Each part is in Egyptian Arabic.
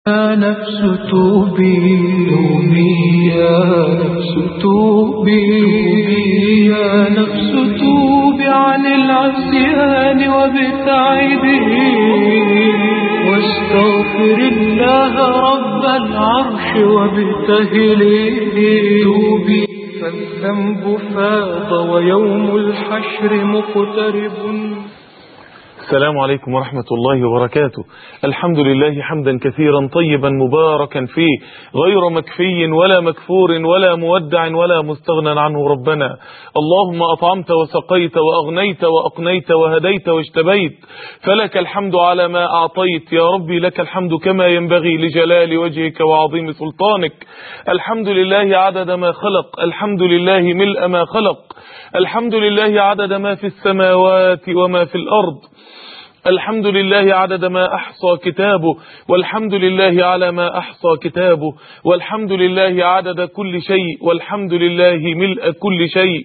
يا نفس توبي توبي يا نفس توبي يا نفس توبي عن العصيان وابتعدي واستغفر الله رب العرش وابتهلي توبي فالذنب فاض ويوم الحشر مقترب السلام عليكم ورحمة الله وبركاته الحمد لله حمدا كثيرا طيبا مباركا فيه غير مكفي ولا مكفور ولا مودع ولا مستغنى عنه ربنا اللهم أطعمت وسقيت وأغنيت وأقنيت وهديت واجتبيت فلك الحمد على ما أعطيت يا ربي لك الحمد كما ينبغي لجلال وجهك وعظيم سلطانك الحمد لله عدد ما خلق الحمد لله ملء ما خلق الحمد لله عدد ما في السماوات وما في الأرض الحمد لله عدد ما أحصى كتابه والحمد لله على ما أحصى كتابه والحمد لله عدد كل شيء والحمد لله ملء كل شيء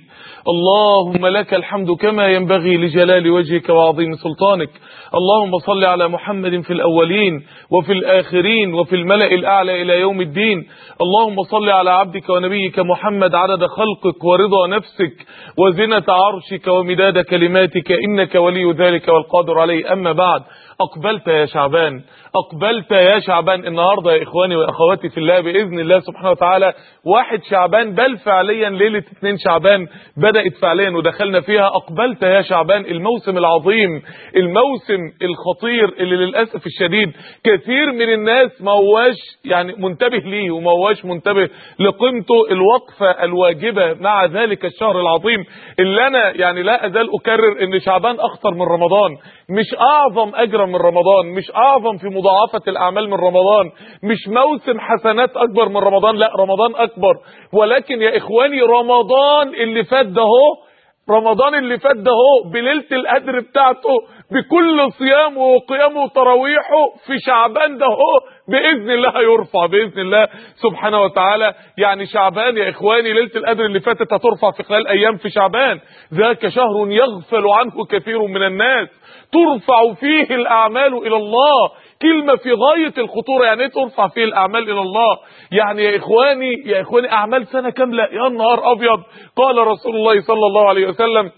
اللهم لك الحمد كما ينبغي لجلال وجهك وعظيم سلطانك اللهم صل على محمد في الأولين وفي الآخرين وفي الملأ الأعلى إلى يوم الدين اللهم صل على عبدك ونبيك محمد عدد خلقك ورضا نفسك وزنة عرشك ومداد كلماتك إنك ولي ذلك والقادر عليه أما بعد أقبلت يا شعبان أقبلت يا شعبان النهاردة يا إخواني وأخواتي في الله بإذن الله سبحانه وتعالى واحد شعبان بل فعليا ليلة اثنين شعبان بدأت فعليا ودخلنا فيها أقبلت يا شعبان الموسم العظيم الموسم الخطير اللي للأسف الشديد كثير من الناس ما هواش يعني منتبه ليه وما هواش منتبه لقيمته الوقفة الواجبة مع ذلك الشهر العظيم اللي أنا يعني لا أزال أكرر إن شعبان أخطر من رمضان مش أعظم أجرا من رمضان مش أعظم في مضاعفة الأعمال من رمضان مش موسم حسنات أكبر من رمضان لا رمضان أكبر ولكن يا إخواني رمضان اللي فات ده هو رمضان اللي فات ده هو بليلة القدر بتاعته بكل صيامه وقيامه وتراويحه في شعبان ده هو بإذن الله هيرفع بإذن الله سبحانه وتعالى يعني شعبان يا إخواني ليلة القدر اللي فاتت هترفع في خلال أيام في شعبان ذاك شهر يغفل عنه كثير من الناس ترفع فيه الأعمال إلى الله كلمة في غاية الخطورة يعني ايه ترفع فيه الأعمال إلى الله يعني يا إخواني يا إخواني أعمال سنة كاملة يا نهار أبيض قال رسول الله صلى الله عليه وسلم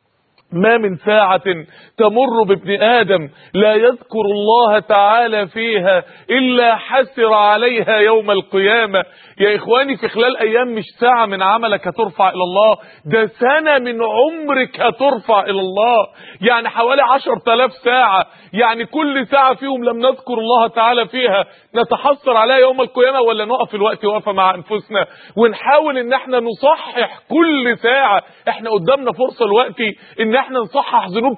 ما من ساعة تمر بابن آدم لا يذكر الله تعالى فيها إلا حسر عليها يوم القيامة يا إخواني في خلال أيام مش ساعة من عملك هترفع إلى الله ده سنة من عمرك هترفع إلى الله يعني حوالي عشر تلاف ساعة يعني كل ساعة فيهم لم نذكر الله تعالى فيها نتحسر عليها يوم القيامة ولا نقف الوقت وقفة مع أنفسنا ونحاول إن احنا نصحح كل ساعة احنا قدامنا فرصة الوقت إن احنا نصحح ذنوب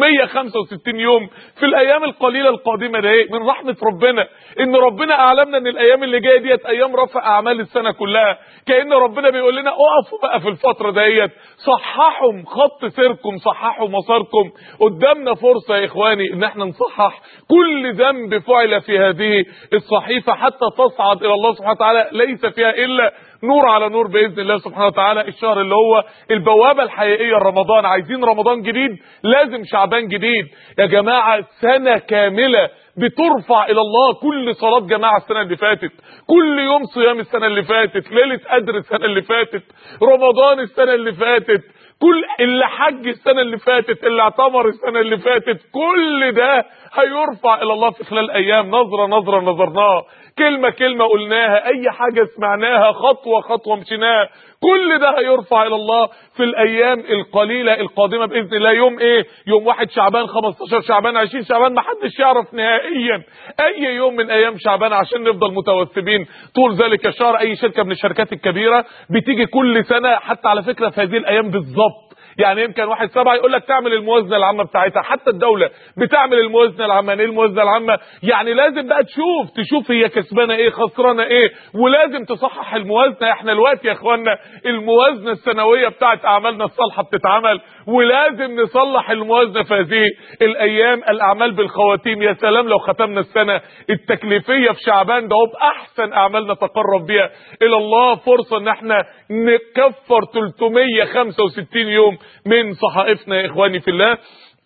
365 يوم في الايام القليله القادمه ده من رحمه ربنا ان ربنا اعلمنا ان الايام اللي جايه ديت ايام رفع اعمال السنه كلها كان ربنا بيقول لنا اقفوا بقى في الفتره ديت صححوا خط سيركم صححوا مساركم قدامنا فرصه يا اخواني ان احنا نصحح كل ذنب فعل في هذه الصحيفه حتى تصعد الى الله سبحانه وتعالى ليس فيها الا نور على نور باذن الله سبحانه وتعالى الشهر اللي هو البوابه الحقيقيه لرمضان عايزين رمضان جديد لازم شعبان جديد يا جماعه سنه كامله بترفع الى الله كل صلاه جماعه السنه اللي فاتت كل يوم صيام السنه اللي فاتت ليله قدر السنه اللي فاتت رمضان السنه اللي فاتت كل اللي حج السنه اللي فاتت اللي اعتمر السنه اللي فاتت كل ده هيرفع الى الله في خلال ايام نظره نظره نظرناها كلمه كلمه قلناها اي حاجه سمعناها خطوه خطوه مشيناها كل ده هيرفع الى الله في الايام القليله القادمه باذن الله يوم ايه يوم واحد شعبان 15 شعبان 20 شعبان ما حدش يعرف نهائيا اي يوم من ايام شعبان عشان نفضل متوثبين طول ذلك الشهر اي شركه من الشركات الكبيره بتيجي كل سنه حتى على فكره في هذه الايام بالظبط يعني يمكن واحد سبعة يقول لك تعمل الموازنه العامه بتاعتها حتى الدوله بتعمل الموازنه العامه ايه الموازنه العامه يعني لازم بقى تشوف تشوف هي كسبانه ايه خسرانه ايه ولازم تصحح الموازنه احنا دلوقتي يا اخوانا الموازنه السنويه بتاعت اعمالنا الصالحه بتتعمل ولازم نصلح الموازنه في هذه الايام الاعمال بالخواتيم يا سلام لو ختمنا السنه التكليفيه في شعبان ده باحسن اعمالنا نتقرب بيها الى الله فرصه ان احنا نكفر 365 يوم من صحائفنا يا اخواني في الله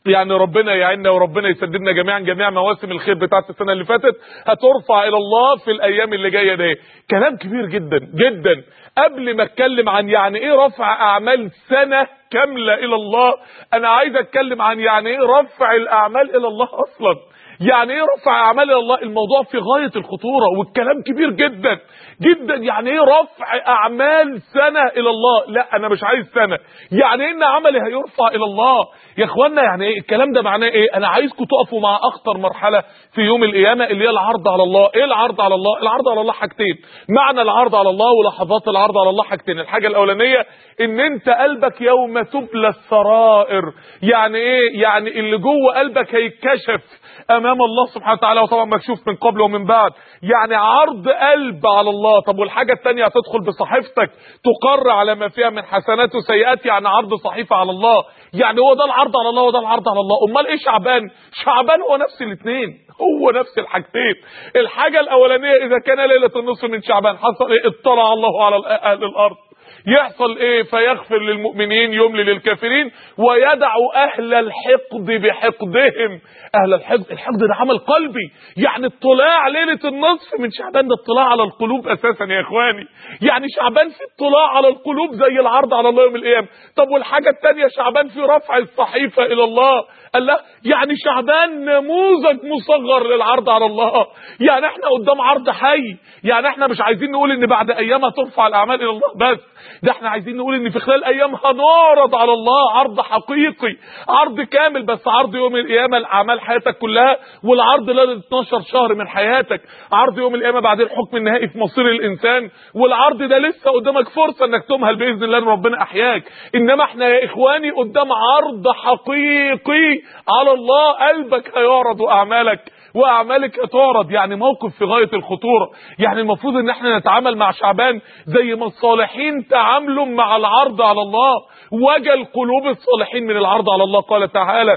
يعني ربنا يعيننا وربنا يسددنا جميعا جميع مواسم الخير بتاعت السنه اللي فاتت هترفع الى الله في الايام اللي جايه دي كلام كبير جدا جدا قبل ما اتكلم عن يعني ايه رفع اعمال سنه كامله الى الله انا عايز اتكلم عن يعني ايه رفع الاعمال الى الله اصلا يعني ايه رفع اعمال الى الله الموضوع في غايه الخطوره والكلام كبير جدا جدا يعني ايه رفع اعمال سنه الى الله لا انا مش عايز سنه يعني ايه ان عملي هيرفع الى الله يا اخوانا يعني ايه الكلام ده معناه ايه انا عايزكم تقفوا مع اخطر مرحله في يوم القيامه اللي هي العرض على الله ايه العرض على الله العرض على الله حاجتين معنى العرض على الله ولحظات العرض على الله حاجتين الحاجه الاولانيه ان انت قلبك يوم تبلى السرائر يعني ايه يعني اللي جوه قلبك هيتكشف امام الله سبحانه وتعالى وطبعا مكشوف من قبل ومن بعد يعني عرض قلب على الله طب والحاجه الثانيه هتدخل بصحيفتك تقر على ما فيها من حسنات وسيئات يعني عرض صحيفه على الله يعني هو ده العرض على الله وده العرض على الله امال ايه شعبان شعبان هو نفس الاثنين هو نفس الحاجتين الحاجه الاولانيه اذا كان ليله النصف من شعبان حصل ايه اطلع الله على اهل الارض يحصل ايه فيغفر للمؤمنين يملي للكافرين ويدع اهل الحقد بحقدهم اهل الحقد الحقد ده عمل قلبي يعني اطلاع ليله النصف من شعبان ده اطلاع على القلوب اساسا يا اخواني يعني شعبان في اطلاع على القلوب زي العرض على الله يوم القيامه طب والحاجه الثانيه شعبان في رفع الصحيفه الى الله قال لا يعني شعبان نموذج مصغر للعرض على الله يعني احنا قدام عرض حي يعني احنا مش عايزين نقول ان بعد ايام هترفع الاعمال الى الله بس ده احنا عايزين نقول ان في خلال ايام هنعرض على الله عرض حقيقي عرض كامل بس عرض يوم القيامه لاعمال حياتك كلها والعرض ليله 12 شهر من حياتك عرض يوم القيامه بعد الحكم النهائي في مصير الانسان والعرض ده لسه قدامك فرصه انك تمهل باذن الله ان ربنا احياك انما احنا يا اخواني قدام عرض حقيقي على الله قلبك هيعرض واعمالك واعمالك هتعرض يعني موقف في غايه الخطوره يعني المفروض ان احنا نتعامل مع شعبان زي ما الصالحين تعاملوا مع العرض على الله وجل قلوب الصالحين من العرض على الله قال تعالى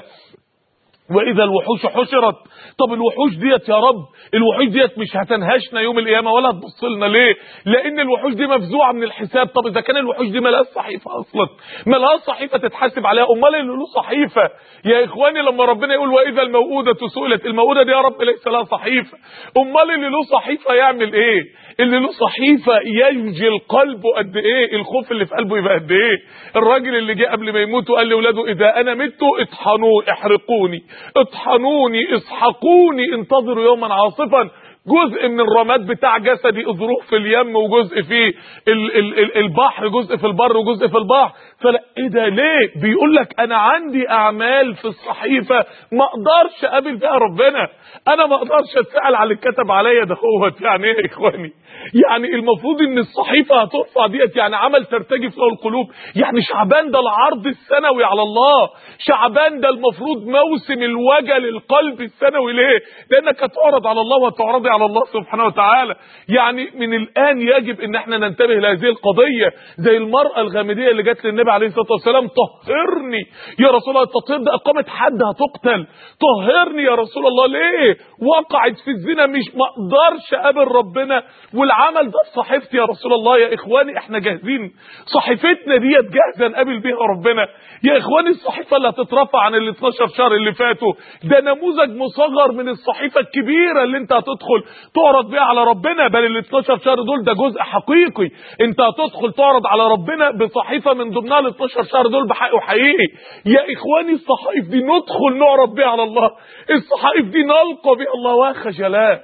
واذا الوحوش حشرت طب الوحوش ديت يا رب الوحوش ديت مش هتنهشنا يوم القيامه ولا هتبص لنا ليه لان الوحوش دي مفزوعه من الحساب طب اذا كان الوحوش دي ملهاش صحيفه اصلا ملهاش صحيفه تتحاسب عليها امال اللي له صحيفه يا اخواني لما ربنا يقول واذا الموءوده سئلت الموءوده دي يا رب ليس لها صحيفه امال اللي له صحيفه يعمل ايه اللي له صحيفه ينجي القلب قد ايه الخوف اللي في قلبه يبقى قد ايه الراجل اللي جه قبل ما يموت وقال لاولاده اذا انا مت اطحنوا احرقوني اطحنوني اسحقوني انتظروا يوما عاصفا جزء من الرماد بتاع جسدي اضروه في اليم وجزء في ال ال ال البحر جزء في البر وجزء في البحر فلا ايه ده ليه بيقول لك انا عندي اعمال في الصحيفه ما اقدرش اقابل فيها ربنا انا ما اقدرش اتسال على اللي اتكتب عليا ده هو يعني ايه يا اخواني يعني المفروض ان الصحيفه هترفع ديت يعني عمل ترتجف له القلوب يعني شعبان ده العرض السنوي على الله شعبان ده المفروض موسم الوجل القلب السنوي ليه لانك هتعرض على الله وهتعرضي على الله سبحانه وتعالى يعني من الان يجب ان احنا ننتبه لهذه القضيه زي المراه الغامديه اللي جت للنبي عليه الصلاه والسلام طهرني يا رسول الله التطهير ده اقامه حد هتقتل طهرني يا رسول الله ليه وقعت في الزنا مش ما اقدرش اقابل ربنا والعمل ده في صحيفتي يا رسول الله يا اخواني احنا جاهزين صحيفتنا ديت جاهزه نقابل بيها ربنا يا اخواني الصحيفه اللي هتترفع عن ال 12 شهر اللي فاتوا ده نموذج مصغر من الصحيفه الكبيره اللي انت هتدخل تعرض بيها على ربنا بل ال 12 شهر دول ده جزء حقيقي انت هتدخل تعرض على ربنا بصحيفه من ضمنها ال 12 شهر دول بحق وحقيقي يا اخواني الصحائف دي ندخل نعرض بيها على الله الصحائف دي نلقى بها الله وخجلاه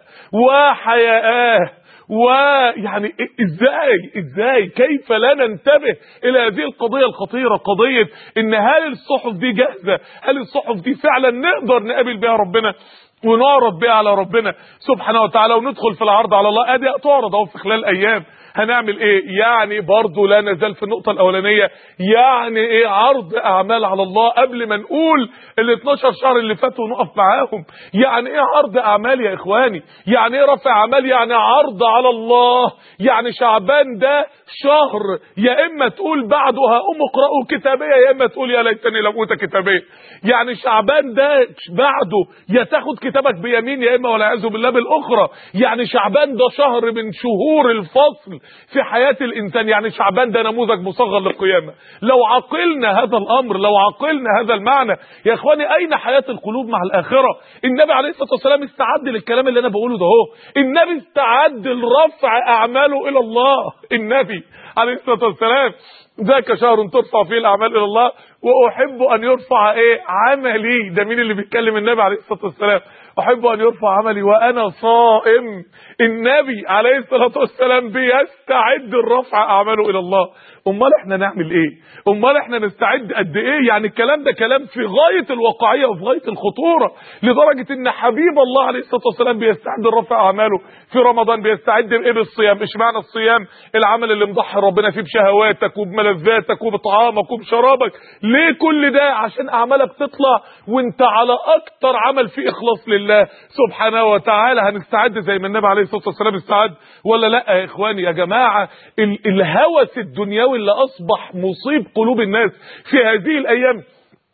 وحياءاه ويعني ازاي ازاي كيف لا ننتبه الى هذه القضيه الخطيره قضيه ان هل الصحف دي جاهزه هل الصحف دي فعلا نقدر نقابل بها ربنا ونعرض بها على ربنا سبحانه وتعالى وندخل في العرض على الله ادي تعرض اهو في خلال ايام هنعمل ايه يعني برضه لا نزال في النقطة الاولانية يعني ايه عرض اعمال على الله قبل ما نقول ال 12 شهر اللي فاتوا ونقف معاهم يعني ايه عرض اعمال يا اخواني يعني ايه رفع اعمال يعني عرض على الله يعني شعبان ده شهر يا اما تقول بعده هقوم اقرأوا كتابية يا اما تقول يا ليتني لم اوت كتابية يعني شعبان ده بعده يا تاخد كتابك بيمين يا اما والعياذ بالله بالاخرى يعني شعبان ده شهر من شهور الفصل في حياة الإنسان يعني شعبان ده نموذج مصغر للقيامة لو عقلنا هذا الأمر لو عقلنا هذا المعنى يا إخواني أين حياة القلوب مع الآخرة النبي عليه الصلاة والسلام استعد للكلام اللي أنا بقوله ده هو النبي استعد لرفع أعماله إلى الله النبي عليه الصلاة والسلام ذاك شهر ترفع فيه الأعمال إلى الله وأحب أن يرفع إيه عملي ده مين اللي بيتكلم النبي عليه الصلاة والسلام أحب أن يرفع عملي وأنا صائم النبي عليه الصلاة والسلام بيستعد الرفع أعماله إلى الله أمال إحنا نعمل إيه أمال إحنا نستعد قد إيه يعني الكلام ده كلام في غاية الواقعية وفي غاية الخطورة لدرجة إن حبيب الله عليه الصلاة والسلام بيستعد الرفع أعماله في رمضان بيستعد بإيه بالصيام إيش معنى الصيام العمل اللي مضحي ربنا فيه بشهواتك وبملذاتك وبطعامك وبشرابك ليه كل ده عشان أعمالك تطلع وانت على أكتر عمل فيه إخلاص لله سبحانه وتعالى هنستعد زي ما النبي عليه الصلاة والسلام استعد ولا لا يا إخواني يا جماعة ال- الهوس الدنيوي اللي أصبح مصيب قلوب الناس في هذه الأيام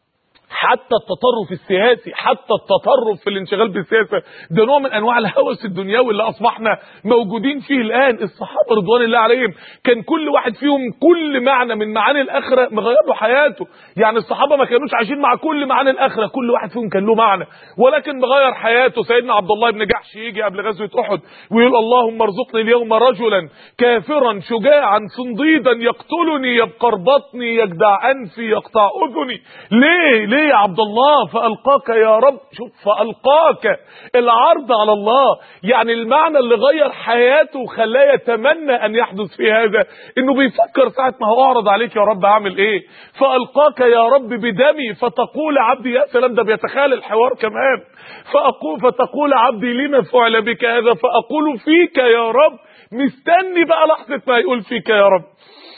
حتى التطرف السياسي حتى التطرف في الانشغال بالسياسة ده نوع من انواع الهوس الدنيوي اللي اصبحنا موجودين فيه الان الصحابة رضوان الله عليهم كان كل واحد فيهم كل معنى من معاني الاخرة مغير له حياته يعني الصحابة ما كانوش عايشين مع كل معاني الاخرة كل واحد فيهم كان له معنى ولكن مغير حياته سيدنا عبد الله بن جحش يجي قبل غزوة احد ويقول اللهم ارزقني اليوم رجلا كافرا شجاعا صنديدا يقتلني يبقر بطني يجدع انفي يقطع اذني ليه ليه يا عبد الله فالقاك يا رب شوف فالقاك العرض على الله يعني المعنى اللي غير حياته وخلاه يتمنى ان يحدث في هذا انه بيفكر ساعه ما هو اعرض عليك يا رب اعمل ايه فالقاك يا رب بدمي فتقول عبدي يا سلام ده بيتخيل الحوار كمان فاقول فتقول عبدي لما فعل بك هذا فاقول فيك يا رب مستني بقى لحظه ما يقول فيك يا رب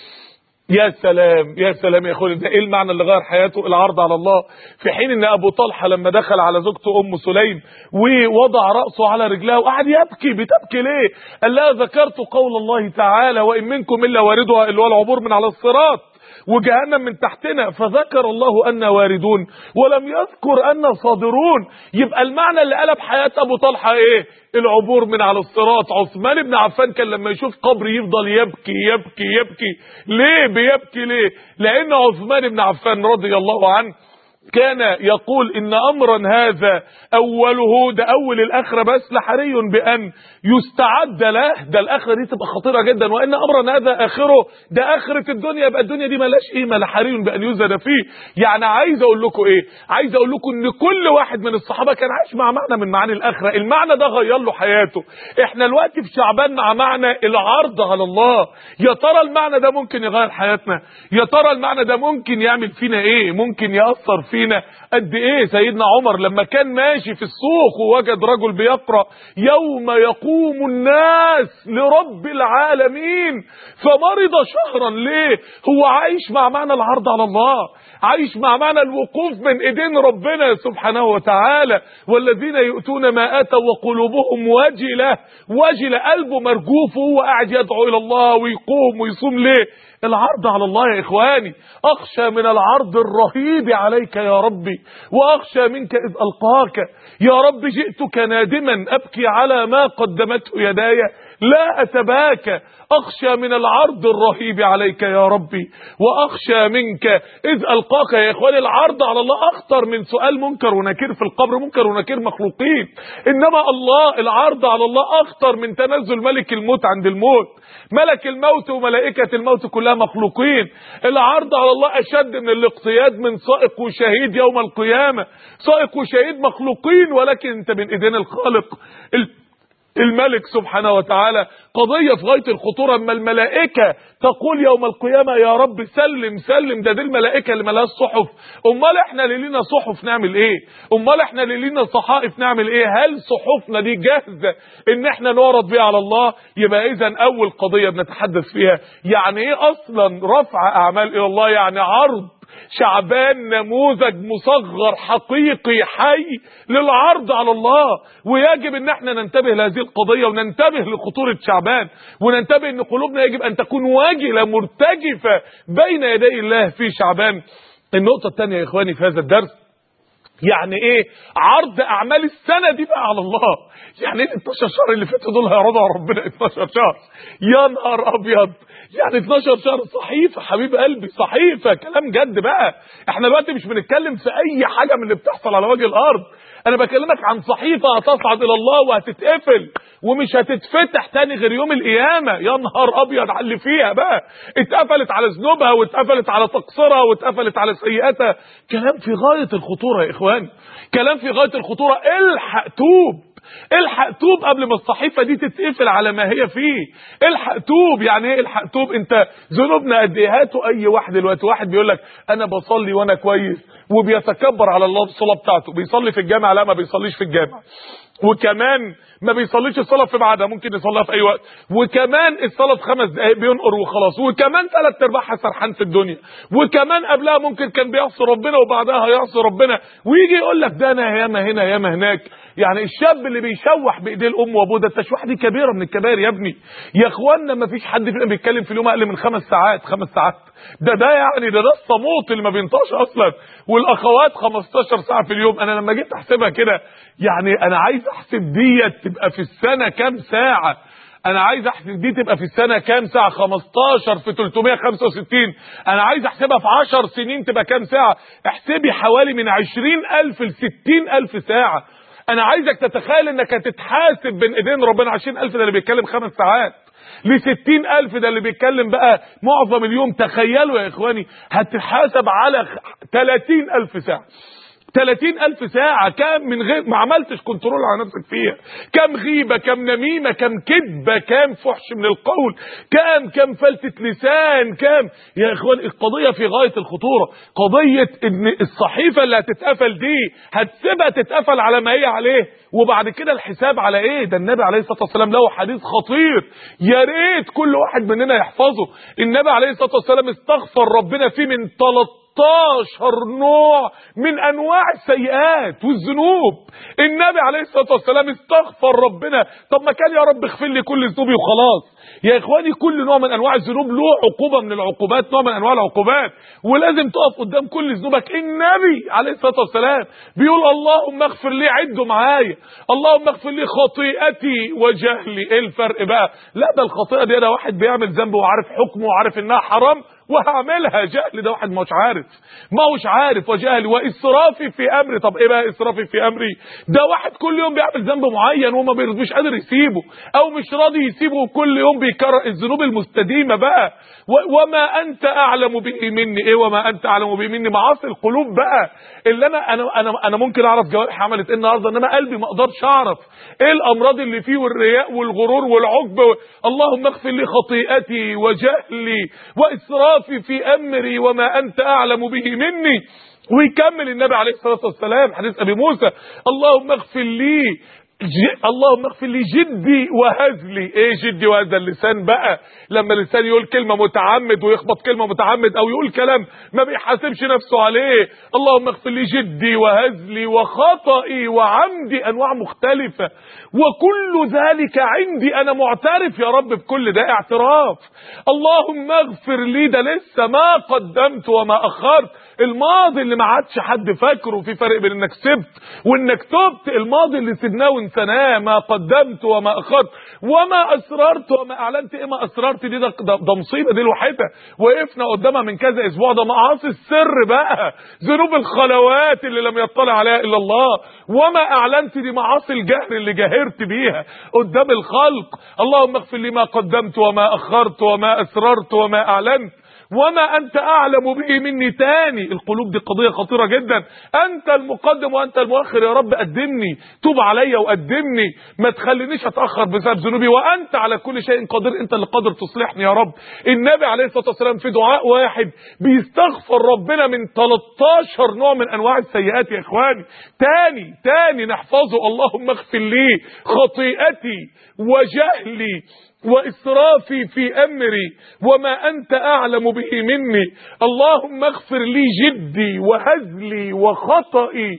يا سلام يا سلام يا اخواني ده ايه المعنى اللي غير حياته العرض على الله في حين ان ابو طلحه لما دخل على زوجته ام سليم ووضع راسه على رجلها وقعد يبكي بتبكي ليه قال لها ذكرت قول الله تعالى وان منكم الا واردها اللي هو العبور من على الصراط وجهنم من تحتنا فذكر الله أن واردون ولم يذكر أن صادرون يبقى المعنى اللي قلب حياة أبو طلحة إيه العبور من على الصراط عثمان بن عفان كان لما يشوف قبر يفضل يبكي يبكي يبكي ليه بيبكي ليه لأن عثمان بن عفان رضي الله عنه كان يقول ان امرا هذا اوله ده اول الاخره بس لحري بان يستعد له ده الاخره دي تبقى خطيره جدا وان امرا هذا اخره ده اخره الدنيا يبقى الدنيا دي ملاش قيمه لحري بان يزهد فيه يعني عايز اقول لكم ايه عايز اقول لكم ان كل واحد من الصحابه كان عايش مع معنى من معاني الاخره المعنى ده غير له حياته احنا دلوقتي في شعبان مع معنى العرض على الله يا ترى المعنى ده ممكن يغير حياتنا يا ترى المعنى ده ممكن يعمل فينا ايه ممكن ياثر فينا قد ايه سيدنا عمر لما كان ماشي في السوق ووجد رجل بيقرا يوم يقوم الناس لرب العالمين فمرض شهرا ليه هو عايش مع معنى العرض على الله عايش مع معنى الوقوف من ايدين ربنا سبحانه وتعالى والذين يؤتون ما اتوا وقلوبهم وجله وجله قلبه مرجوف وهو قاعد يدعو الى الله ويقوم ويصوم ليه العرض على الله يا إخواني أخشى من العرض الرهيب عليك يا ربي وأخشى منك إذ ألقاك يا رب جئتك نادما أبكي على ما قدمته يداي لا أتباكى أخشى من العرض الرهيب عليك يا ربي وأخشى منك إذ ألقاك يا إخواني العرض على الله أخطر من سؤال منكر ونكير في القبر منكر ونكير مخلوقين إنما الله العرض على الله أخطر من تنزل ملك الموت عند الموت ملك الموت وملائكة الموت كلها مخلوقين العرض على الله أشد من الاقتياد من سائق وشهيد يوم القيامة سائق وشهيد مخلوقين ولكن انت من ايدين الخالق الملك سبحانه وتعالى قضية في غاية الخطورة اما الملائكة تقول يوم القيامة يا رب سلم سلم ده دي الملائكة اللي ملهاش صحف امال احنا اللي لينا صحف نعمل ايه امال احنا اللي لينا صحائف نعمل ايه هل صحفنا دي جاهزة ان احنا نعرض بيها على الله يبقى اذا اول قضية بنتحدث فيها يعني ايه اصلا رفع اعمال الى الله يعني عرض شعبان نموذج مصغر حقيقي حي للعرض على الله ويجب ان احنا ننتبه لهذه القضية وننتبه لخطورة شعبان وننتبه ان قلوبنا يجب ان تكون واجلة مرتجفة بين يدي الله في شعبان النقطة الثانية يا اخواني في هذا الدرس يعني ايه عرض اعمال السنه دي بقى على الله يعني ايه ال 12 شهر اللي فاتوا دول هيعرضوا على ربنا 12 شهر يا نهار ابيض يعني 12 شهر صحيفه حبيب قلبي صحيفه كلام جد بقى احنا دلوقتي مش بنتكلم في اي حاجه من اللي بتحصل على وجه الارض انا بكلمك عن صحيفه هتصعد الى الله وهتتقفل ومش هتتفتح تاني غير يوم القيامه يا نهار ابيض على اللي فيها بقى اتقفلت على ذنوبها واتقفلت على تقصيرها واتقفلت على سيئاتها كلام في غايه الخطوره يا اخوان كلام في غايه الخطوره الحق توب الحق توب قبل ما الصحيفه دي تتقفل على ما هي فيه الحق توب يعني ايه الحق توب انت ذنوبنا قد ايه هاتوا اي واحد دلوقتي واحد بيقول لك انا بصلي وانا كويس وبيتكبر على الله الصلاه بتاعته بيصلي في الجامع لا ما بيصليش في الجامع وكمان ما بيصليش الصلاه في ميعادها ممكن يصليها في اي وقت وكمان الصلاه في خمس دقائق بينقر وخلاص وكمان ثلاث ارباعها سرحان في الدنيا وكمان قبلها ممكن كان بيعصي ربنا وبعدها هيعصي ربنا ويجي يقول لك ده انا ياما هنا ياما هناك يعني الشاب اللي بيشوح بايديه الام وابوه ده التشويح دي كبيره من الكبائر يا ابني يا اخوانا ما فيش حد فينا بيتكلم في اليوم اقل من خمس ساعات خمس ساعات ده ده يعني ده ده الصموت اللي ما بينطقش اصلا والاخوات 15 ساعه في اليوم انا لما جيت احسبها كده يعني انا عايز احسب ديت تبقى في السنه كام ساعه انا عايز احسب دي تبقى في السنه كام ساعه 15 في 365 انا عايز احسبها في 10 سنين تبقى كام ساعه احسبي حوالي من 20000 ل 60000 ساعه انا عايزك تتخيل انك هتتحاسب بين ايدين ربنا 20000 ده اللي بيتكلم خمس ساعات ل 60000 ده اللي بيتكلم بقى معظم اليوم تخيلوا يا اخواني هتتحاسب على 30000 ساعه 30000 ساعة كام من غير ما عملتش كنترول على نفسك فيها كام غيبة كام نميمة كام كذبة كام فحش من القول كام كام فلتة لسان كام يا اخوان القضية في غاية الخطورة قضية ان الصحيفة اللي هتتقفل دي هتسيبها تتقفل على ما هي عليه وبعد كده الحساب على ايه ده النبي عليه الصلاة والسلام له حديث خطير يا ريت كل واحد مننا يحفظه النبي عليه الصلاة والسلام استغفر ربنا فيه من 13 16 نوع من انواع السيئات والذنوب النبي عليه الصلاه والسلام استغفر ربنا طب ما كان يا رب اغفر لي كل ذنوبي وخلاص يا اخواني كل نوع من انواع الذنوب له عقوبه من العقوبات نوع من انواع العقوبات ولازم تقف قدام كل ذنوبك النبي عليه الصلاه والسلام بيقول اللهم اغفر لي عدوا معايا اللهم اغفر لي خطيئتي وجهلي ايه الفرق بقى لا ده الخطيئه دي ده واحد بيعمل ذنب وعارف حكمه وعارف انها حرام وهعملها جهل ده واحد مش عارف ما هوش عارف وجهل واسرافي في امري طب ايه بقى اسرافي في امري ده واحد كل يوم بيعمل ذنب معين وما مش قادر يسيبه او مش راضي يسيبه كل يوم بيكرر الذنوب المستديمه بقى وما انت اعلم به مني ايه وما انت اعلم به مني معاصي القلوب بقى اللي انا انا انا, أنا ممكن اعرف جوارحي عملت ايه النهارده انما قلبي ما اقدرش اعرف ايه الامراض اللي فيه والرياء والغرور والعجب اللهم اغفر لي خطيئتي وجهلي واسرافي في امري وما انت اعلم به مني ويكمل النبي عليه الصلاه والسلام حديث ابي موسى اللهم اغفر لي ج... اللهم اغفر لي جدي وهزلي ايه جدي وهذا اللسان بقى لما اللسان يقول كلمه متعمد ويخبط كلمه متعمد او يقول كلام ما بيحاسبش نفسه عليه اللهم اغفر لي جدي وهزلي وخطئي وعمدي انواع مختلفه وكل ذلك عندي انا معترف يا رب بكل ده اعتراف اللهم اغفر لي ده لسه ما قدمت وما اخرت الماضي اللي ما عادش حد فاكره في فرق بين انك سبت وانك تبت الماضي اللي سبناه وانسناه ما قدمت وما اخرت وما اسررت وما اعلنت ايه ما اسررت دي ده, ده, ده مصيبه دي لوحدها وقفنا قدامها من كذا اسبوع ده معاصي السر بقى ذنوب الخلوات اللي لم يطلع عليها الا الله وما اعلنت دي معاصي الجهر اللي جاهرت بيها قدام الخلق اللهم اغفر لي ما قدمت وما اخرت وما اسررت وما اعلنت وما انت اعلم به مني تاني القلوب دي قضيه خطيره جدا انت المقدم وانت المؤخر يا رب قدمني توب عليا وقدمني ما تخلينيش اتاخر بسبب ذنوبي وانت على كل شيء قادر انت اللي قادر تصلحني يا رب النبي عليه الصلاه والسلام في دعاء واحد بيستغفر ربنا من 13 نوع من انواع السيئات يا اخواني تاني تاني نحفظه اللهم اغفر لي خطيئتي وجهلي وإسرافي في أمري وما أنت أعلم به مني اللهم اغفر لي جدي وهزلي وخطئي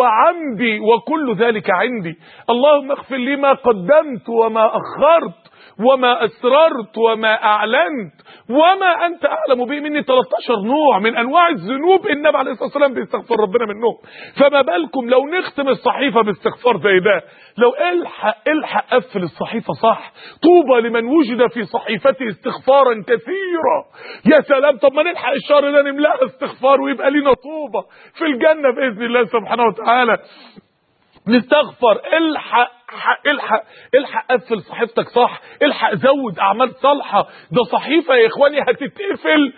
وعمدي وكل ذلك عندي اللهم اغفر لي ما قدمت وما أخرت وما اسررت وما اعلنت وما انت اعلم به مني 13 نوع من انواع الذنوب النبي عليه الصلاه والسلام بيستغفر ربنا منهم فما بالكم لو نختم الصحيفه باستغفار زي ده لو الحق الحق قفل الصحيفه صح طوبى لمن وجد في صحيفته استغفارا كثيرا يا سلام طب ما نلحق الشهر ده نملاها استغفار ويبقى لينا طوبه في الجنه باذن الله سبحانه وتعالى نستغفر الحق الحق الحق قفل صحيفتك صح الحق زود اعمال صالحه ده صحيفه يا اخواني هتتقفل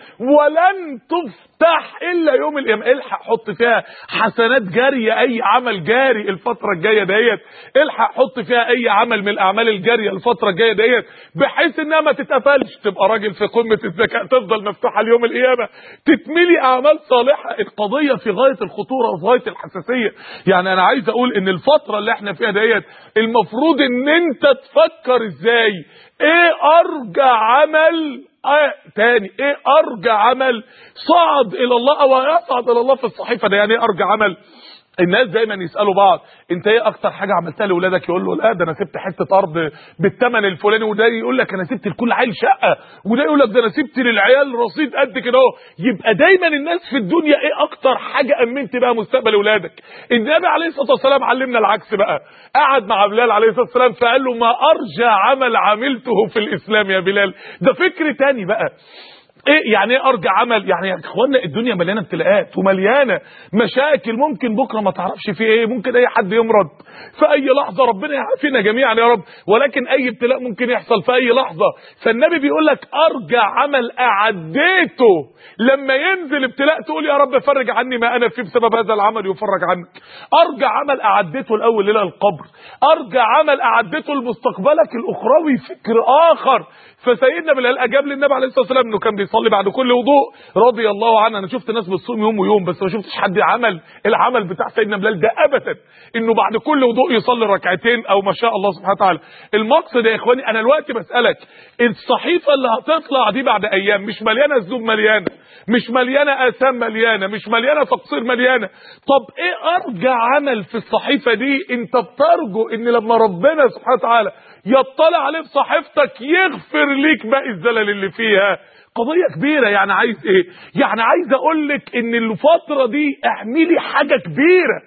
ولن تفتح الا يوم القيامه الحق حط فيها حسنات جاريه اي عمل جاري الفتره الجايه ديت الحق حط فيها اي عمل من الاعمال الجاريه الفتره الجايه ديت بحيث انها ما تتقفلش تبقى راجل في قمه الذكاء تفضل مفتوحه ليوم القيامه تتملي اعمال صالحه القضيه في غايه الخطوره وفي غايه الحساسيه يعني انا عايز اقول ان الفتره اللي احنا فيها ديت المفروض ان انت تفكر ازاي ايه ارجى عمل آه تاني ايه ارجى عمل صعد الى الله او يصعد الى الله في الصحيفه ده يعني ايه ارجى عمل الناس دايما يسالوا بعض انت ايه اكتر حاجه عملتها لاولادك يقول له لا ده انا سبت حته ارض بالثمن الفلاني وده يقول لك انا سبت لكل عيل شقه وده يقول لك ده انا سبت للعيال رصيد قد كده اهو يبقى دايما الناس في الدنيا ايه اكتر حاجه امنت بقى مستقبل اولادك النبي عليه الصلاه والسلام علمنا العكس بقى قعد مع بلال عليه الصلاه والسلام فقال له ما ارجى عمل عملته في الاسلام يا بلال ده فكر تاني بقى ايه يعني ايه ارجع عمل يعني يا اخوانا الدنيا مليانه ابتلاءات ومليانه مشاكل ممكن بكره ما تعرفش فيه ايه ممكن اي حد يمرض في اي لحظه ربنا يعافينا جميعا يا رب ولكن اي ابتلاء ممكن يحصل في اي لحظه فالنبي بيقول لك ارجع عمل اعديته لما ينزل ابتلاء تقول يا رب فرج عني ما انا فيه بسبب هذا العمل يفرج عنك ارجع عمل اعديته الاول ليله القبر ارجع عمل اعديته لمستقبلك الاخروي فكر اخر فسيدنا بلال اجاب للنبي عليه الصلاه والسلام انه كان بيصلي بعد كل وضوء رضي الله عنه انا شفت ناس بتصوم يوم ويوم بس ما شفتش حد عمل العمل بتاع سيدنا بلال ده ابدا انه بعد كل وضوء يصلي ركعتين او ما شاء الله سبحانه وتعالى المقصد يا اخواني انا دلوقتي بسالك الصحيفه اللي هتطلع دي بعد ايام مش مليانه ذنوب مليانه مش مليانه اثام مليانه مش مليانه تقصير مليانه طب ايه ارجع عمل في الصحيفه دي انت بترجو ان لما ربنا سبحانه وتعالى يطلع عليه في صحيفتك يغفر ليك باقي الزلل اللي فيها قضيه كبيره يعني عايز ايه يعني عايز اقول لك ان الفتره دي اعملي حاجه كبيره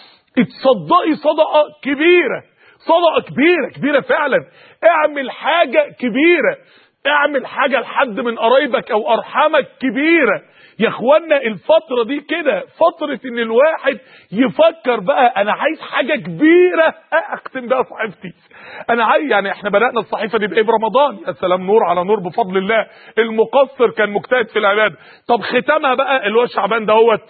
اتصدقي صدقه كبيره صدقه كبيره كبيره فعلا اعمل حاجه كبيره اعمل حاجه لحد من قرايبك او ارحامك كبيره يا اخوانا الفتره دي كده فتره ان الواحد يفكر بقى انا عايز حاجه كبيره اختم بيها صحيفتي انا عايز يعني احنا بدانا الصحيفه دي بايه برمضان يا سلام نور على نور بفضل الله المقصر كان مجتهد في العباده طب ختامها بقى اللي هو شعبان دهوت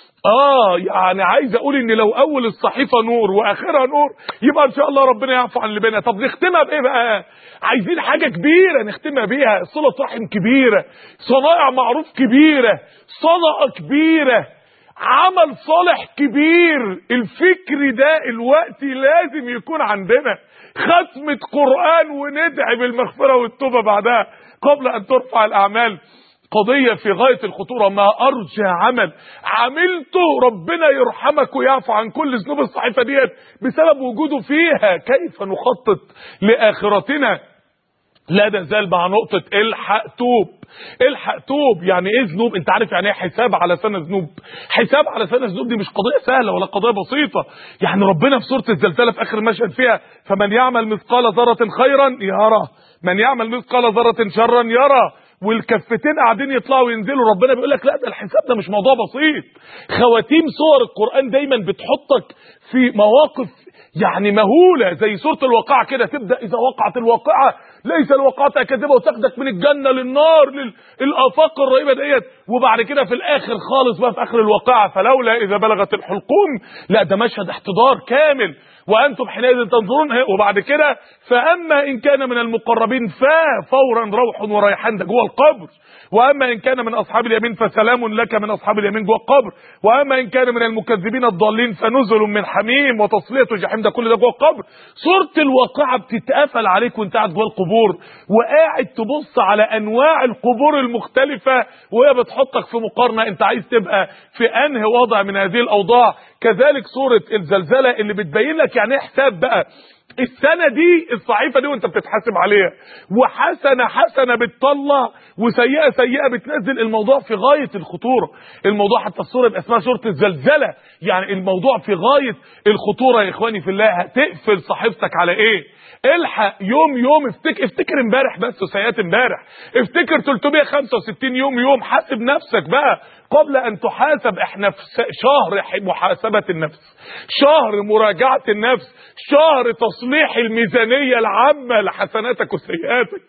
اه يعني عايز اقول ان لو اول الصحيفه نور واخرها نور يبقى ان شاء الله ربنا يعفو عن اللي بينا طب نختمها بايه بقى عايزين حاجه كبيره نختمها بيها صله رحم كبيره صنائع معروف كبيره صدقه كبيره عمل صالح كبير الفكر ده الوقت لازم يكون عندنا ختمه قران وندعي بالمغفره والتوبه بعدها قبل ان ترفع الاعمال قضية في غاية الخطورة ما أرجى عمل عملته ربنا يرحمك ويعفو عن كل ذنوب الصحيفة ديت بسبب وجوده فيها كيف نخطط لآخرتنا لا نزال مع نقطة الحق توب الحق توب يعني ايه ذنوب انت عارف يعني ايه حساب على سنة ذنوب حساب على سنة ذنوب دي مش قضية سهلة ولا قضية بسيطة يعني ربنا في سورة الزلزلة في اخر المشهد فيها فمن يعمل مثقال ذرة خيرا يرى من يعمل مثقال ذرة شرا يرى والكفتين قاعدين يطلعوا وينزلوا ربنا بيقول لك لا ده الحساب ده مش موضوع بسيط خواتيم سور القرآن دايما بتحطك في مواقف يعني مهولة زي سورة الواقعة كده تبدأ إذا وقعت الواقعة ليس الواقعة كاذبة وتاخدك من الجنة للنار للآفاق الرهيبة ديت وبعد كده في الآخر خالص بقى في آخر الواقعة فلولا إذا بلغت الحلقوم لا ده مشهد احتضار كامل وأنتم حينئذ تنظرون وبعد كده فأما إن كان من المقربين ففورا روح وريحان ده جوه القبر واما ان كان من اصحاب اليمين فسلام لك من اصحاب اليمين جوه القبر واما ان كان من المكذبين الضالين فنزل من حميم وتصليه جحيم ده كل ده جوه القبر صوره الواقعه بتتقفل عليك وانت قاعد جوه القبور وقاعد تبص على انواع القبور المختلفه وهي بتحطك في مقارنه انت عايز تبقى في انهي وضع من هذه الاوضاع كذلك صوره الزلزله اللي بتبين لك يعني ايه حساب بقى السنه دي الصحيفه دي وانت بتتحاسب عليها وحسنه حسنه بتطلع وسيئه سيئه بتنزل الموضوع في غايه الخطوره الموضوع حتى الصوره يبقى اسمها سوره الزلزله يعني الموضوع في غايه الخطوره يا اخواني في الله هتقفل صحيفتك على ايه الحق يوم يوم افتكر افتكر امبارح بس وسيئات امبارح افتكر 365 يوم يوم حاسب نفسك بقى قبل ان تحاسب احنا في شهر محاسبة النفس شهر مراجعة النفس شهر تصليح الميزانية العامة لحسناتك وسيئاتك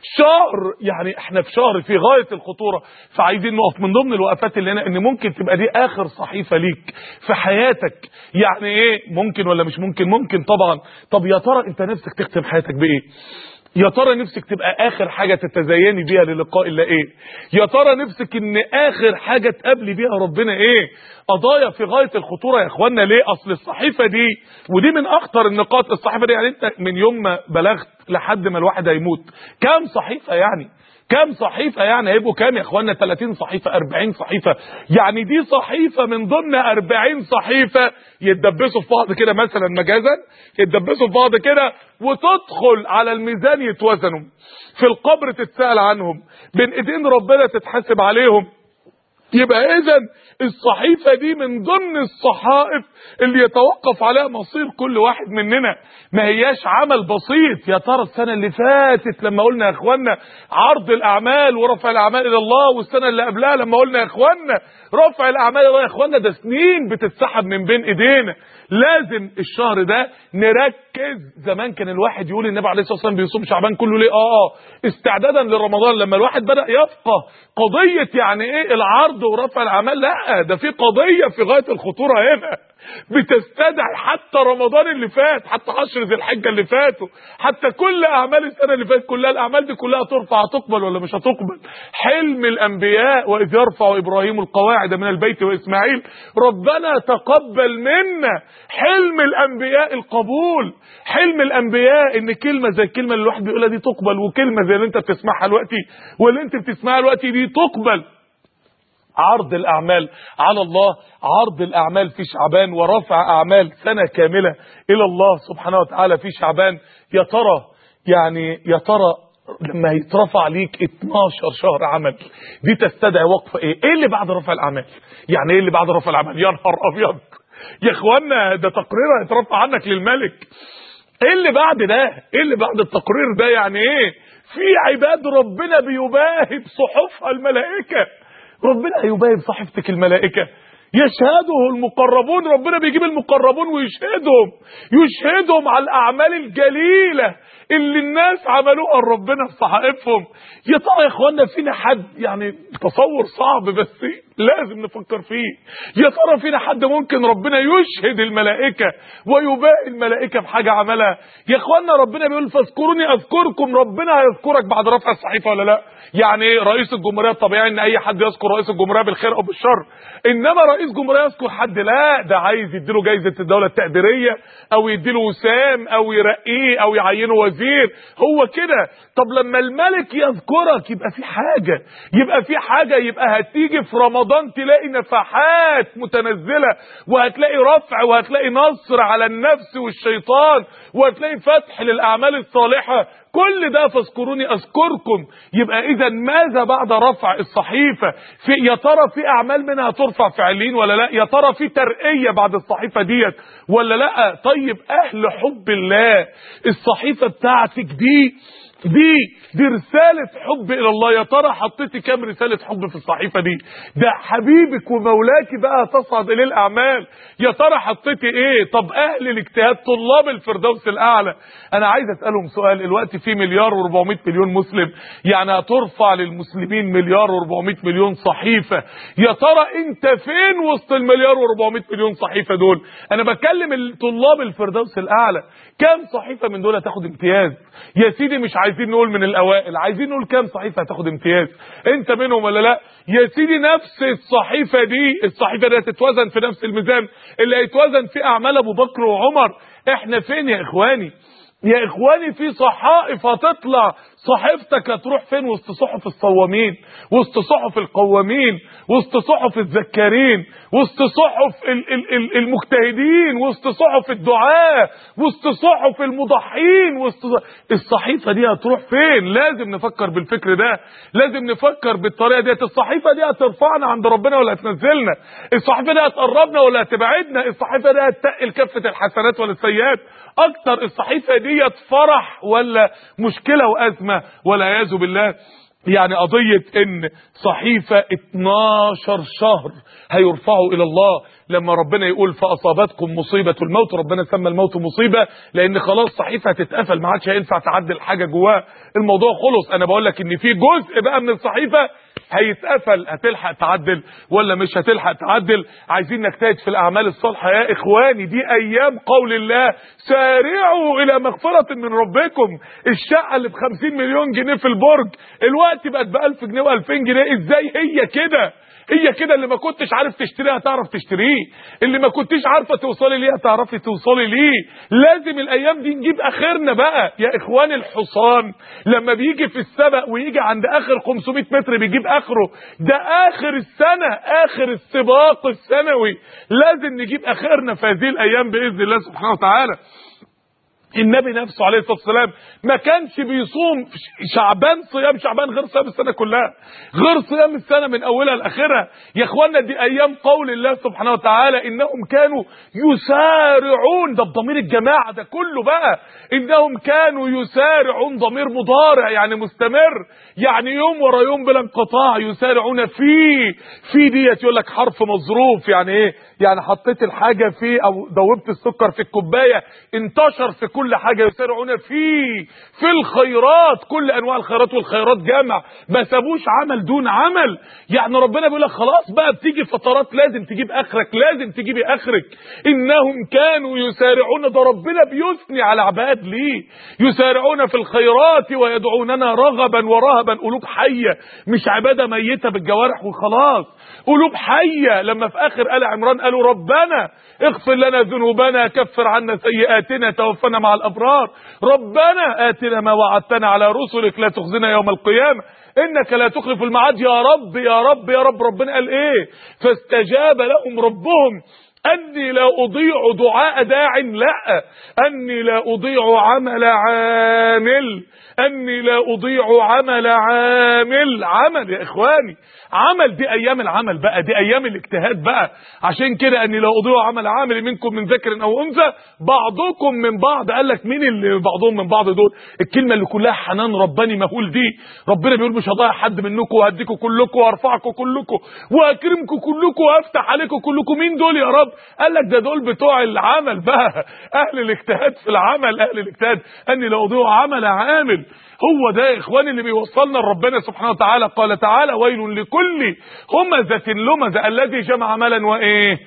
شهر يعني احنا في شهر في غاية الخطورة فعايزين نقف من ضمن الوقفات اللي هنا ان ممكن تبقى دي اخر صحيفة ليك في حياتك يعني ايه ممكن ولا مش ممكن ممكن طبعا طب يا ترى انت نفسك تختم حياتك بايه يا ترى نفسك تبقى اخر حاجة تتزيني بيها للقاء الله ايه يا ترى نفسك ان اخر حاجة تقابلي بيها ربنا ايه قضايا في غاية الخطورة يا اخوانا ليه اصل الصحيفة دي ودي من اخطر النقاط الصحيفة دي يعني انت من يوم ما بلغت لحد ما الواحد هيموت كام صحيفة يعني كام صحيفة يعني هيبقوا كام يا اخوانا 30 صحيفة 40 صحيفة يعني دي صحيفة من ضمن 40 صحيفة يتدبسوا في بعض كده مثلا مجازا يتدبسوا في بعض كده وتدخل على الميزان يتوزنوا في القبر تتسأل عنهم بين ايدين ربنا تتحاسب عليهم يبقى اذا الصحيفة دي من ضمن الصحائف اللي يتوقف عليها مصير كل واحد مننا ما هياش عمل بسيط يا ترى السنة اللي فاتت لما قلنا يا اخوانا عرض الاعمال ورفع الاعمال الى الله والسنة اللي قبلها لما قلنا يا اخوانا رفع الاعمال الى الله يا اخوانا ده سنين بتتسحب من بين ايدينا لازم الشهر ده نركز زمان كان الواحد يقول النبي عليه الصلاه والسلام بيصوم شعبان كله ليه اه اه استعدادا لرمضان لما الواحد بدا يفقه قضيه يعني ايه العرض ورفع الاعمال لا ده في قضيه في غايه الخطوره هنا بتستدعي حتى رمضان اللي فات حتى عشر ذي الحجه اللي فاتوا حتى كل اعمال السنه اللي فاتت كلها الاعمال دي كلها ترفع هتقبل ولا مش هتقبل حلم الانبياء واذ يرفع ابراهيم القواعد من البيت واسماعيل ربنا تقبل منا حلم الانبياء القبول حلم الانبياء ان كلمه زي الكلمه اللي الواحد بيقولها دي تقبل وكلمه زي اللي انت بتسمعها دلوقتي واللي انت بتسمعها دلوقتي دي تقبل عرض الأعمال على الله عرض الأعمال في شعبان ورفع أعمال سنة كاملة إلى الله سبحانه وتعالى في شعبان يا ترى يعني يا ترى لما يترفع ليك 12 شهر عمل دي تستدعي وقفة ايه ايه اللي بعد رفع الاعمال يعني ايه اللي بعد رفع الاعمال يا نهار ابيض يا اخوانا ده تقرير هيترفع عنك للملك ايه اللي بعد ده ايه اللي بعد التقرير ده يعني ايه في عباد ربنا بيباهي بصحفها الملائكه ربنا هيباهي بصحيفتك الملائكه يشهده المقربون ربنا بيجيب المقربون ويشهدهم يشهدهم على الاعمال الجليله اللي الناس عملوها لربنا في صحائفهم يا ترى يا اخوانا فينا حد يعني تصور صعب بس لازم نفكر فيه يا ترى فينا حد ممكن ربنا يشهد الملائكه ويباهي الملائكه بحاجه عملها يا اخوانا ربنا بيقول فاذكروني اذكركم ربنا هيذكرك بعد رفع الصحيفه ولا لا يعني ايه رئيس الجمهوريه طبيعي ان اي حد يذكر رئيس الجمهوريه بالخير او بالشر انما رئيس جمهوريه يذكر حد لا ده عايز يديله جايزه الدوله التقديريه او يديله وسام او يرقيه او يعينه وزير هو كده طب لما الملك يذكرك يبقى في حاجه يبقى في حاجه يبقى هتيجي في رمضان تلاقي نفحات متنزله وهتلاقي رفع وهتلاقي نصر على النفس والشيطان وهتلاقي فتح للاعمال الصالحه كل ده فاذكروني اذكركم يبقى اذا ماذا بعد رفع الصحيفه في يا ترى في اعمال منها ترفع فعلين ولا لا يا ترى في ترقيه بعد الصحيفه ديت ولا لا طيب اهل حب الله الصحيفه بتاعتك دي دي دي رسالة حب إلى الله يا ترى حطيتي كام رسالة حب في الصحيفة دي ده حبيبك ومولاك بقى تصعد إليه الأعمال يا ترى حطيتي إيه طب أهل الاجتهاد طلاب الفردوس الأعلى أنا عايز أسألهم سؤال الوقت في مليار و400 مليون مسلم يعني هترفع للمسلمين مليار و400 مليون صحيفة يا ترى أنت فين وسط المليار و400 مليون صحيفة دول أنا بكلم طلاب الفردوس الأعلى كام صحيفة من دول هتاخد امتياز يا سيدي مش عايزين نقول من الاوائل عايزين نقول كام صحيفه هتاخد امتياز انت منهم ولا لا يا سيدي نفس الصحيفه دي الصحيفه دي هتتوزن في نفس الميزان اللي هيتوزن في اعمال ابو بكر وعمر احنا فين يا اخواني يا اخواني في صحائف هتطلع صحيفتك هتروح فين وسط صحف الصوامين وسط صحف القوامين وسط صحف الذكارين وسط صحف ال ال ال المجتهدين وسط صحف الدعاة وسط صحف المضحين وسط الصحيفة دي هتروح فين لازم نفكر بالفكر ده لازم نفكر بالطريقة دي الصحيفة دي هترفعنا عند ربنا ولا هتنزلنا الصحيفة دي هتقربنا ولا هتبعدنا الصحيفة دي هتتقل كفة الحسنات ولا السيئات اكتر الصحيفة دي فرح ولا مشكلة وازمة والعياذ بالله يعني قضية ان صحيفة 12 شهر هيرفعوا الى الله لما ربنا يقول فاصابتكم مصيبة الموت ربنا سمى الموت مصيبة لان خلاص صحيفة هتتقفل ما عادش هينفع تعدل حاجة جواه الموضوع خلص انا بقول لك ان في جزء بقى من الصحيفة هيتقفل هتلحق تعدل ولا مش هتلحق تعدل عايزين نجتهد في الاعمال الصالحه يا اخواني دي ايام قول الله سارعوا الى مغفره من ربكم الشقه اللي ب 50 مليون جنيه في البرج الوقت بقت ب 1000 جنيه و2000 جنيه ازاي هي كده هي كده اللي ما كنتش عارف تشتريها تعرف تشتريه اللي ما كنتش عارفه توصلي ليه تعرفي توصلي ليه لازم الايام دي نجيب اخرنا بقى يا اخوان الحصان لما بيجي في السبق ويجي عند اخر 500 متر بيجيب اخره ده اخر السنه اخر السباق السنوي لازم نجيب اخرنا في هذه الايام باذن الله سبحانه وتعالى النبي نفسه عليه الصلاه والسلام ما كانش بيصوم شعبان صيام شعبان غير صيام السنه كلها غير صيام السنه من اولها لاخرها يا اخوانا دي ايام قول الله سبحانه وتعالى انهم كانوا يسارعون ده بضمير الجماعه ده كله بقى انهم كانوا يسارعون ضمير مضارع يعني مستمر يعني يوم ورا يوم بلا انقطاع يسارعون فيه في ديت يقول لك حرف مظروف يعني ايه يعني حطيت الحاجه في او دوبت السكر في الكوبايه انتشر في كل حاجه يسارعون فيه في الخيرات كل انواع الخيرات والخيرات جمع ما سابوش عمل دون عمل يعني ربنا بيقول لك خلاص بقى بتيجي فترات لازم تجيب اخرك لازم تجيبي اخرك انهم كانوا يسارعون ده ربنا بيثني على عباد ليه يسارعون في الخيرات ويدعوننا رغبا ورهبا قلوب حيه مش عباده ميته بالجوارح وخلاص قلوب حيه لما في اخر ال عمران قالوا ربنا اغفر لنا ذنوبنا كفر عنا سيئاتنا توفنا مع الابرار ربنا اتنا ما وعدتنا على رسلك لا تخزنا يوم القيامه انك لا تخلف الميعاد يا رب يا رب يا رب ربنا قال ايه فاستجاب لهم ربهم أني لا أضيع دعاء داع لا أني لا أضيع عمل عامل أني لا أضيع عمل عامل عمل يا إخواني عمل دي أيام العمل بقى دي أيام الاجتهاد بقى عشان كده أني لا أضيع عمل عامل منكم من ذكر أو أنثى بعضكم من بعض قال لك مين اللي بعضهم من بعض دول الكلمة اللي كلها حنان رباني مهول دي ربنا بيقول مش هضيع حد منكم وهديكم كلكم وارفعكم كلكم واكرمكم كلكم وافتح عليكم كلكم مين دول يا رب قال لك ده دول بتوع العمل بقى اهل الاجتهاد في العمل اهل الاجتهاد اني لا اضيع عمل عامل هو ده يا اخواني اللي بيوصلنا لربنا سبحانه وتعالى قال تعالى ويل لكل همزه لمزه الذي جمع مالا وايه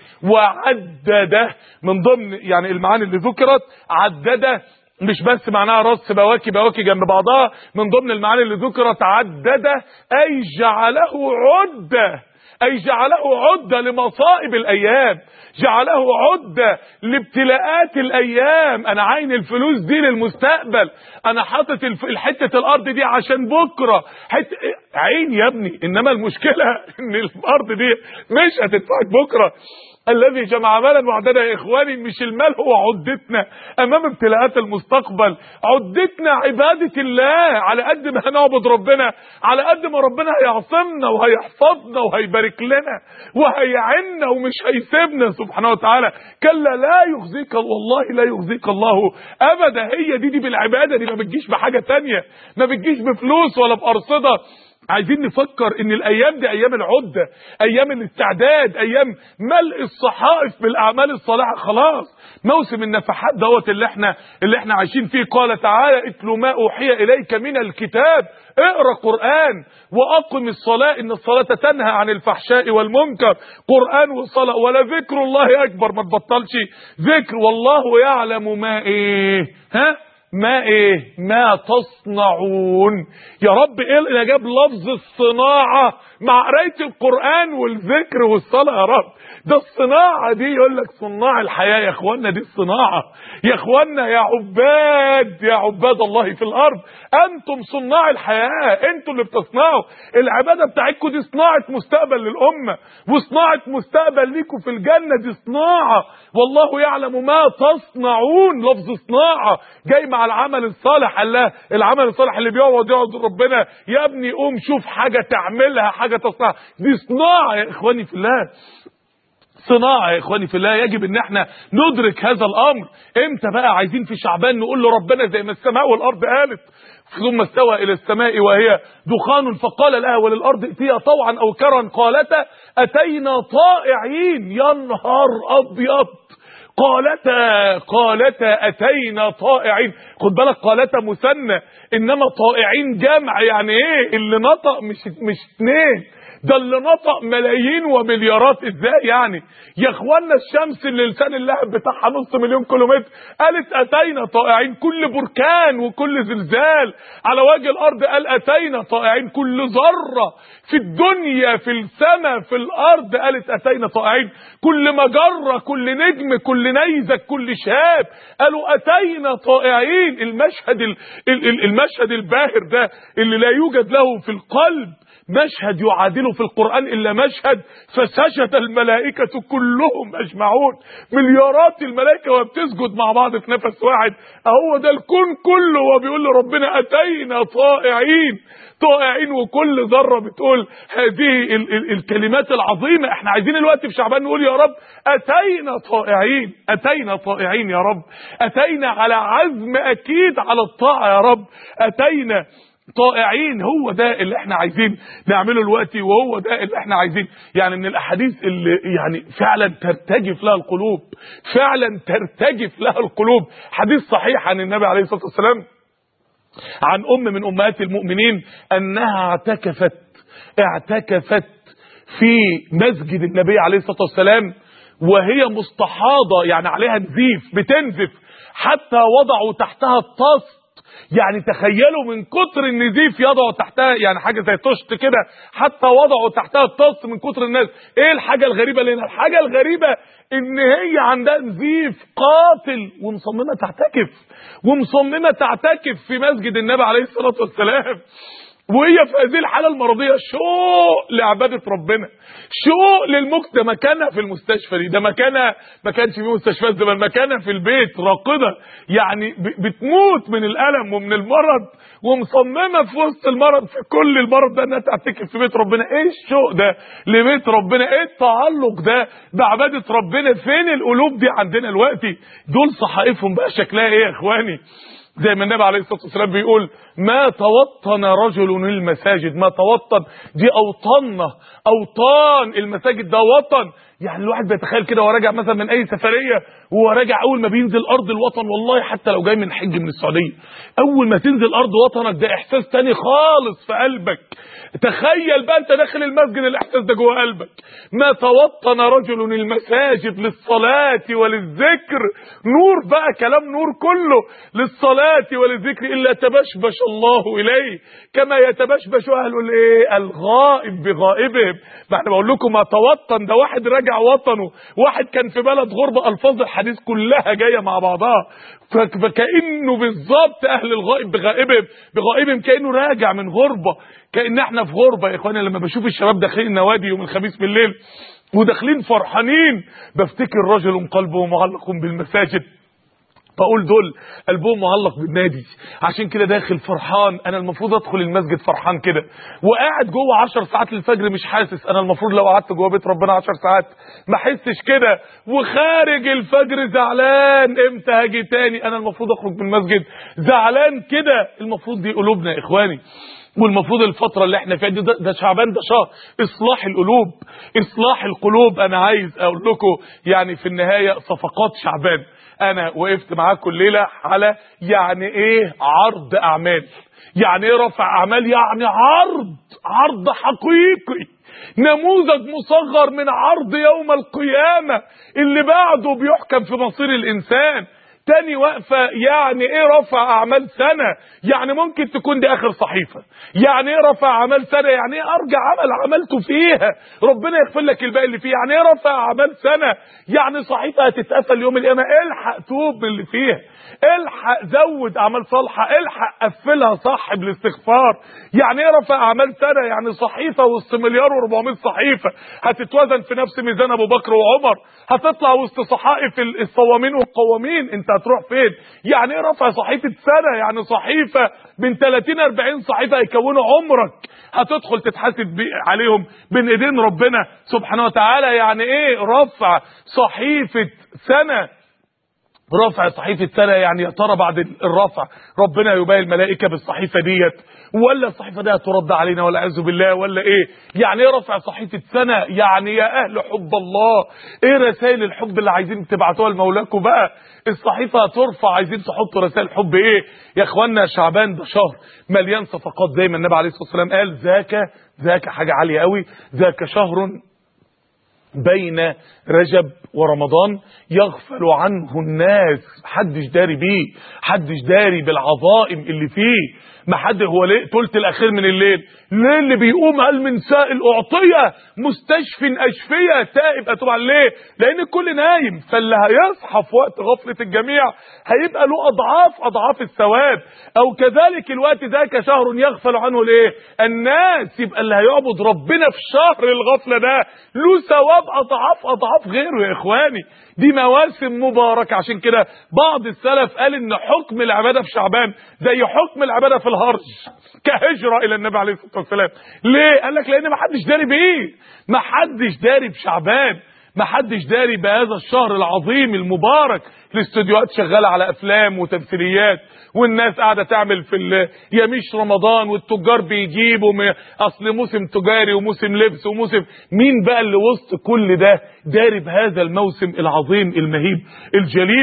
وعدده من ضمن يعني المعاني اللي ذكرت عدده مش بس معناها رص بواكي بواكي جنب بعضها من ضمن المعاني اللي ذكرت عدده اي جعله عده أي جعله عدة لمصائب الأيام جعله عدة لابتلاءات الأيام أنا عين الفلوس دي للمستقبل أنا حاطط الف... حتة الأرض دي عشان بكرة حت... عين يا ابني إنما المشكلة إن الأرض دي مش هتدفعك بكرة الذي جمع مالا وعدنا يا اخواني مش المال هو عدتنا امام ابتلاءات المستقبل عدتنا عبادة الله على قد ما هنعبد ربنا على قد ما ربنا هيعصمنا وهيحفظنا وهيبارك لنا وهيعنا ومش هيسيبنا سبحانه وتعالى كلا لا يخزيك والله لا يخزيك الله ابدا هي دي دي بالعباده دي ما بتجيش بحاجه تانية ما بتجيش بفلوس ولا بارصده عايزين نفكر ان الايام دي ايام العدة ايام الاستعداد ايام ملء الصحائف بالاعمال الصالحة خلاص موسم النفحات دوت اللي احنا اللي احنا عايشين فيه قال تعالى اتلو ما اوحي اليك من الكتاب اقرا قران واقم الصلاه ان الصلاه تنهى عن الفحشاء والمنكر قران والصلاه ولا ذكر الله اكبر ما تبطلش ذكر والله يعلم ما ايه ها ما ايه ما تصنعون يا رب ايه اللي جاب لفظ الصناعة مع قراية القرآن والذكر والصلاة يا رب ده الصناعة دي يقول لك صناع الحياة يا اخوانا دي الصناعة يا اخوانا يا عباد يا عباد الله في الارض انتم صناع الحياة انتم اللي بتصنعوا العبادة بتاعتكم دي صناعة مستقبل للأمة وصناعة مستقبل ليكم في الجنة دي صناعة والله يعلم ما تصنعون لفظ صناعة جاي مع العمل الصالح الله العمل الصالح اللي بيقعد يقعد ربنا يا ابني قوم شوف حاجة تعملها حاجة تصنعها دي صناعة يا اخواني في الله صناعة يا اخواني في الله يجب ان احنا ندرك هذا الامر امتى بقى عايزين في شعبان نقول له ربنا زي ما السماء والارض قالت ثم استوى الى السماء وهي دخان فقال لها وللارض ائتيا طوعا او كرا قالتا اتينا طائعين يا نهار ابيض قالتا قالتا اتينا طائعين خد بالك قالتا مثنى انما طائعين جمع يعني ايه اللي نطق مش مش اتنين ده اللي نطق ملايين ومليارات ازاي يعني يا اخوانا الشمس اللي لسان اللهب بتاعها نص مليون كيلومتر قالت اتينا طائعين كل بركان وكل زلزال على وجه الارض قال اتينا طائعين كل ذره في الدنيا في السماء في الارض قالت اتينا طائعين كل مجره كل نجم كل نيزك كل شهاب قالوا اتينا طائعين المشهد ال- ال- ال- المشهد الباهر ده اللي لا يوجد له في القلب مشهد يعادله في القرآن إلا مشهد فسجد الملائكة كلهم أجمعون مليارات الملائكة وبتسجد مع بعض في نفس واحد أهو ده الكون كله وبيقول لربنا أتينا طائعين طائعين وكل ذرة بتقول هذه ال ال الكلمات العظيمة احنا عايزين الوقت في شعبان نقول يا رب أتينا طائعين أتينا طائعين يا رب أتينا على عزم أكيد على الطاعة يا رب أتينا طائعين هو ده اللي احنا عايزين نعمله دلوقتي وهو ده اللي احنا عايزين يعني من الاحاديث اللي يعني فعلا ترتجف لها القلوب فعلا ترتجف لها القلوب حديث صحيح عن النبي عليه الصلاه والسلام عن ام من امهات المؤمنين انها اعتكفت اعتكفت في مسجد النبي عليه الصلاه والسلام وهي مستحاضه يعني عليها نزيف بتنزف حتى وضعوا تحتها الطاس يعني تخيلوا من كتر النزيف يضعوا تحتها يعني حاجه زي طشت كده حتى وضعوا تحتها الطاس من كتر الناس ايه الحاجه الغريبه اللي هنا الحاجه الغريبه ان هي عندها نزيف قاتل ومصممه تعتكف ومصممه تعتكف في مسجد النبي عليه الصلاه والسلام وهي في هذه الحالة المرضية شوق لعبادة ربنا شوق للمكت ده مكانها في المستشفى دي ده مكانها ما كانش في مستشفيات زمان مكانها في البيت راقدة يعني ب- بتموت من الألم ومن المرض ومصممة في وسط المرض في كل المرض ده انها تعتكف في بيت ربنا ايه الشوق ده لبيت ربنا ايه التعلق ده بعبادة ربنا فين القلوب دي عندنا دلوقتي دول صحائفهم بقى شكلها ايه يا اخواني زي ما النبي عليه الصلاه والسلام بيقول ما توطن رجل المساجد ما توطن دي اوطاننا اوطان المساجد ده وطن يعني الواحد بيتخيل كده وهو راجع مثلا من اي سفريه وهو راجع اول ما بينزل ارض الوطن والله حتى لو جاي من حج من السعوديه اول ما تنزل ارض وطنك ده احساس تاني خالص في قلبك تخيل بقى انت داخل المسجد الاحساس ده جوه قلبك ما توطن رجل المساجد للصلاه وللذكر نور بقى كلام نور كله للصلاه وللذكر الا تبشبش الله اليه كما يتبشبش اهل الايه الغائب بغائبهم ما احنا بقول لكم ما توطن ده واحد راجع وطنه واحد كان في بلد غربه الفاظ الحديث كلها جايه مع بعضها فك- فكانه بالظبط اهل الغائب بغائبهم بغائبهم كانه راجع من غربه كان احنا في غربه يا اخواني لما بشوف الشباب داخلين النوادي يوم الخميس بالليل وداخلين فرحانين بفتكر رجل قلبه معلق بالمساجد بقول دول قلبهم معلق بالنادي عشان كده داخل فرحان انا المفروض ادخل المسجد فرحان كده وقاعد جوه 10 ساعات للفجر مش حاسس انا المفروض لو قعدت جوه بيت ربنا 10 ساعات ما احسش كده وخارج الفجر زعلان امتى هاجي تاني انا المفروض اخرج من المسجد زعلان كده المفروض دي قلوبنا يا اخواني والمفروض الفترة اللي احنا فيها دي ده, ده شعبان ده شهر اصلاح القلوب اصلاح القلوب انا عايز اقول لكم يعني في النهاية صفقات شعبان انا وقفت معاكم الليلة على يعني ايه عرض اعمال يعني ايه رفع اعمال يعني عرض عرض حقيقي نموذج مصغر من عرض يوم القيامة اللي بعده بيحكم في مصير الانسان تاني وقفة يعني ايه رفع اعمال سنة يعني ممكن تكون دي اخر صحيفة يعني ايه رفع اعمال سنة يعني ايه ارجع عمل عملته فيها ربنا يغفر لك الباقي اللي فيه يعني ايه رفع اعمال سنة يعني صحيفة هتتقفل يوم القيامة الحق توب من اللي فيها الحق زود اعمال صالحة الحق قفلها صح بالاستغفار يعني ايه رفع اعمال سنة يعني صحيفة وسط مليار و400 صحيفة هتتوزن في نفس ميزان ابو بكر وعمر هتطلع وسط صحائف الصوامين والقوامين انت هتروح فين يعني ايه رفع صحيفة سنة يعني صحيفة من 30 40 صحيفة يكونوا عمرك هتدخل تتحاسب عليهم بين ايدين ربنا سبحانه وتعالى يعني ايه رفع صحيفة سنة رفع صحيفة سنة يعني يا ترى بعد الرفع ربنا يباهي الملائكة بالصحيفة ديت ولا الصحيفة دي هترد علينا ولا أعوذ بالله ولا ايه يعني ايه رفع صحيفة سنة يعني يا اهل حب الله ايه رسائل الحب اللي عايزين تبعتوها لمولاكم بقى الصحيفة هترفع عايزين تحطوا رسائل حب ايه يا اخوانا شعبان ده شهر مليان صفقات زي ما النبي عليه الصلاة والسلام قال ذاك ذاك حاجة عالية قوي ذاك شهر بين رجب ورمضان يغفل عنه الناس محدش داري بيه محدش داري بالعظائم اللي فيه ما حد هو ليه تلت الاخير من الليل ليه اللي بيقوم هل من سائل اعطيه مستشفي اشفيه تائب اتوب ليه لان الكل نايم فاللي هيصحى في وقت غفله الجميع هيبقى له اضعاف اضعاف الثواب او كذلك الوقت ذاك شهر يغفل عنه ليه الناس يبقى اللي هيعبد ربنا في شهر الغفله ده له ثواب اضعاف اضعاف غيره يا اخواني دي مواسم مباركه عشان كده بعض السلف قال ان حكم العباده في شعبان زي حكم العباده في الهرج كهجره الى النبي عليه الصلاه والسلام ليه قال لك لان ما حدش داري بيه ما حدش داري بشعبان ما حدش داري بهذا الشهر العظيم المبارك الاستوديوهات شغاله على افلام وتمثيليات والناس قاعده تعمل في يميش رمضان والتجار بيجيبوا اصل موسم تجاري وموسم لبس وموسم مين بقى اللي وسط كل ده داري بهذا الموسم العظيم المهيب الجليل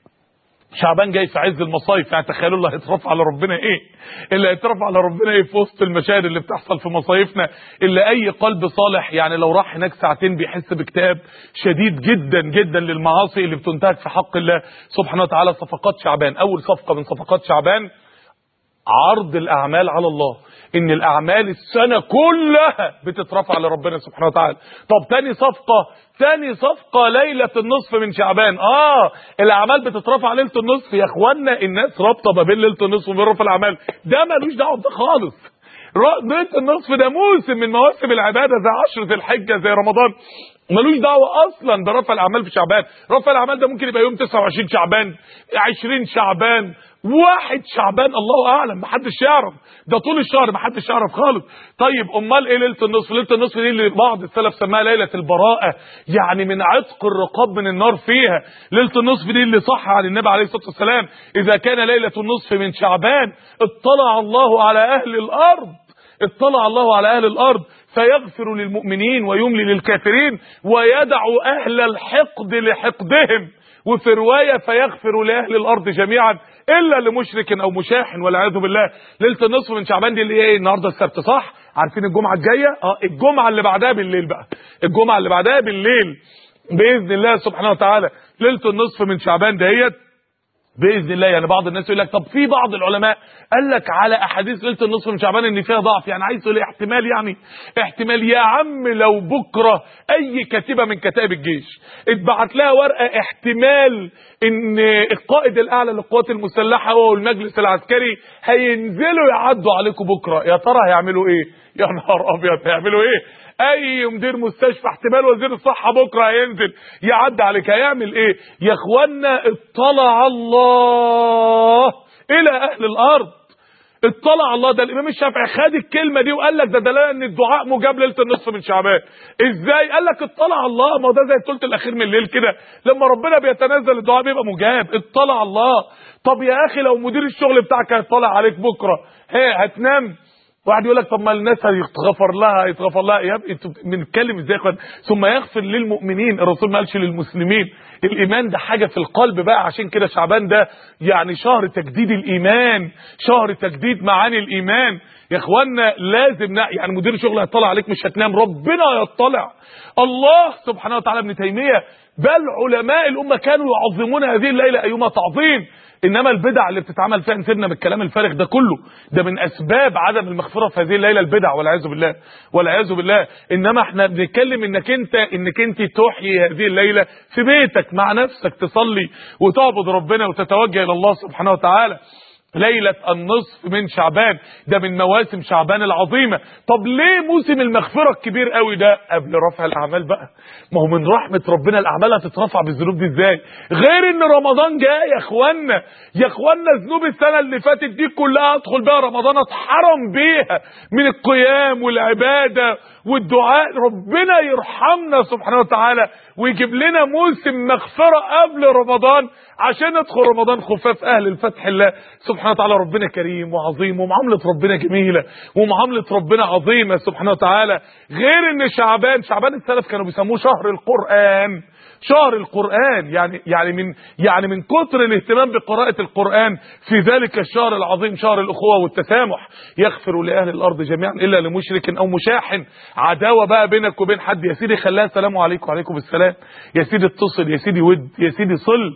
شعبان جاي في عز المصايف يعني تخيلوا اللي هيترفع على ربنا ايه اللي هيترفع على ربنا ايه في وسط المشاهد اللي بتحصل في مصايفنا اللي اي قلب صالح يعني لو راح هناك ساعتين بيحس باكتئاب شديد جدا جدا للمعاصي اللي بتنتهك في حق الله سبحانه وتعالى صفقات شعبان اول صفقه من صفقات شعبان عرض الاعمال على الله ان الاعمال السنه كلها بتترفع لربنا سبحانه وتعالى طب تاني صفقه تاني صفقه ليله النصف من شعبان اه الاعمال بتترفع ليله النصف يا اخوانا الناس رابطه ما بين ليله النصف وبين رفع الاعمال ده ملوش دعوه بده خالص ليله النصف ده موسم من مواسم العباده زي عشره الحجه زي رمضان ملوش دعوه اصلا برفع الاعمال في شعبان رفع الاعمال ده ممكن يبقى يوم 29 شعبان 20 شعبان واحد شعبان الله اعلم محدش يعرف ده طول الشهر محدش يعرف خالص طيب امال ايه ليله النصف ليله النصف دي اللي بعض السلف سماها ليله البراءه يعني من عتق الرقاب من النار فيها ليله النصف دي اللي صح عن النبي عليه الصلاه والسلام اذا كان ليله النصف من شعبان اطلع الله على اهل الارض اطلع الله على اهل الارض فيغفر للمؤمنين ويملي للكافرين ويدع اهل الحقد لحقدهم وفي روايه فيغفر لاهل الارض جميعا الا لمشرك او مشاحن والعياذ بالله ليله النصف من شعبان دي اللي ايه النهارده السبت صح عارفين الجمعه الجايه اه الجمعه اللي بعدها بالليل بقى الجمعه اللي بعدها بالليل باذن الله سبحانه وتعالى ليله النصف من شعبان دهيت باذن الله يعني بعض الناس يقول لك طب في بعض العلماء قال لك على احاديث ليله النصف من شعبان ان فيها ضعف يعني عايز تقول احتمال يعني احتمال يا عم لو بكره اي كتيبه من كتائب الجيش اتبعت لها ورقه احتمال ان القائد الاعلى للقوات المسلحه هو والمجلس العسكري هينزلوا يعدوا عليكم بكره يا ترى هيعملوا ايه يا نهار ابيض هيعملوا ايه اي مدير مستشفى احتمال وزير الصحة بكرة هينزل يعدي عليك هيعمل ايه يا اخوانا اطلع الله الى اهل الارض اطلع الله ده الامام الشافعي خد الكلمه دي وقال لك ده دلاله ان الدعاء مجاب ليله النصف من شعبان ازاي قال لك اطلع الله ما هو ده زي الثلث الاخير من الليل كده لما ربنا بيتنزل الدعاء بيبقى مجاب اطلع الله طب يا اخي لو مدير الشغل بتاعك هيطلع عليك بكره هي هتنام واحد يقول لك طب ما الناس هيتغفر لها هيتغفر لها يا ابني انتوا بنتكلم ازاي يا ثم يغفر للمؤمنين الرسول ما قالش للمسلمين الايمان ده حاجه في القلب بقى عشان كده شعبان ده يعني شهر تجديد الايمان شهر تجديد معاني الايمان يا اخوانا لازم نا يعني مدير شغل هيطلع عليك مش هتنام ربنا يطلع الله سبحانه وتعالى ابن تيميه بل علماء الامه كانوا يعظمون هذه الليله ايما تعظيم انما البدع اللي بتتعمل فيها نسيبنا من الكلام الفارغ ده كله ده من اسباب عدم المغفره في هذه الليله البدع والعياذ بالله والعياذ بالله انما احنا بنتكلم انك انت انك انت تحيي هذه الليله في بيتك مع نفسك تصلي وتعبد ربنا وتتوجه الى الله سبحانه وتعالى ليلة النصف من شعبان ده من مواسم شعبان العظيمة طب ليه موسم المغفرة الكبير قوي ده قبل رفع الأعمال بقى ما هو من رحمة ربنا الأعمال هتترفع بالذنوب دي ازاي غير ان رمضان جاي يا اخوانا يا اخوانا ذنوب السنة اللي فاتت دي كلها ادخل بيها رمضان اتحرم بيها من القيام والعبادة والدعاء ربنا يرحمنا سبحانه وتعالى ويجيب لنا موسم مغفرة قبل رمضان عشان ندخل رمضان خفاف اهل الفتح الله سبحانه وتعالى ربنا كريم وعظيم ومعاملة ربنا جميلة ومعاملة ربنا عظيمة سبحانه وتعالى غير ان شعبان شعبان السلف كانوا بيسموه شهر القرآن شهر القرآن يعني يعني من يعني من كتر الاهتمام بقراءة القرآن في ذلك الشهر العظيم شهر الأخوة والتسامح يغفر لأهل الأرض جميعا إلا لمشرك أو مشاحن عداوة بقى بينك وبين حد يا سيدي خلاها سلام عليكم وعليكم السلام يا سيدي اتصل يا سيدي ود يا سيدي صل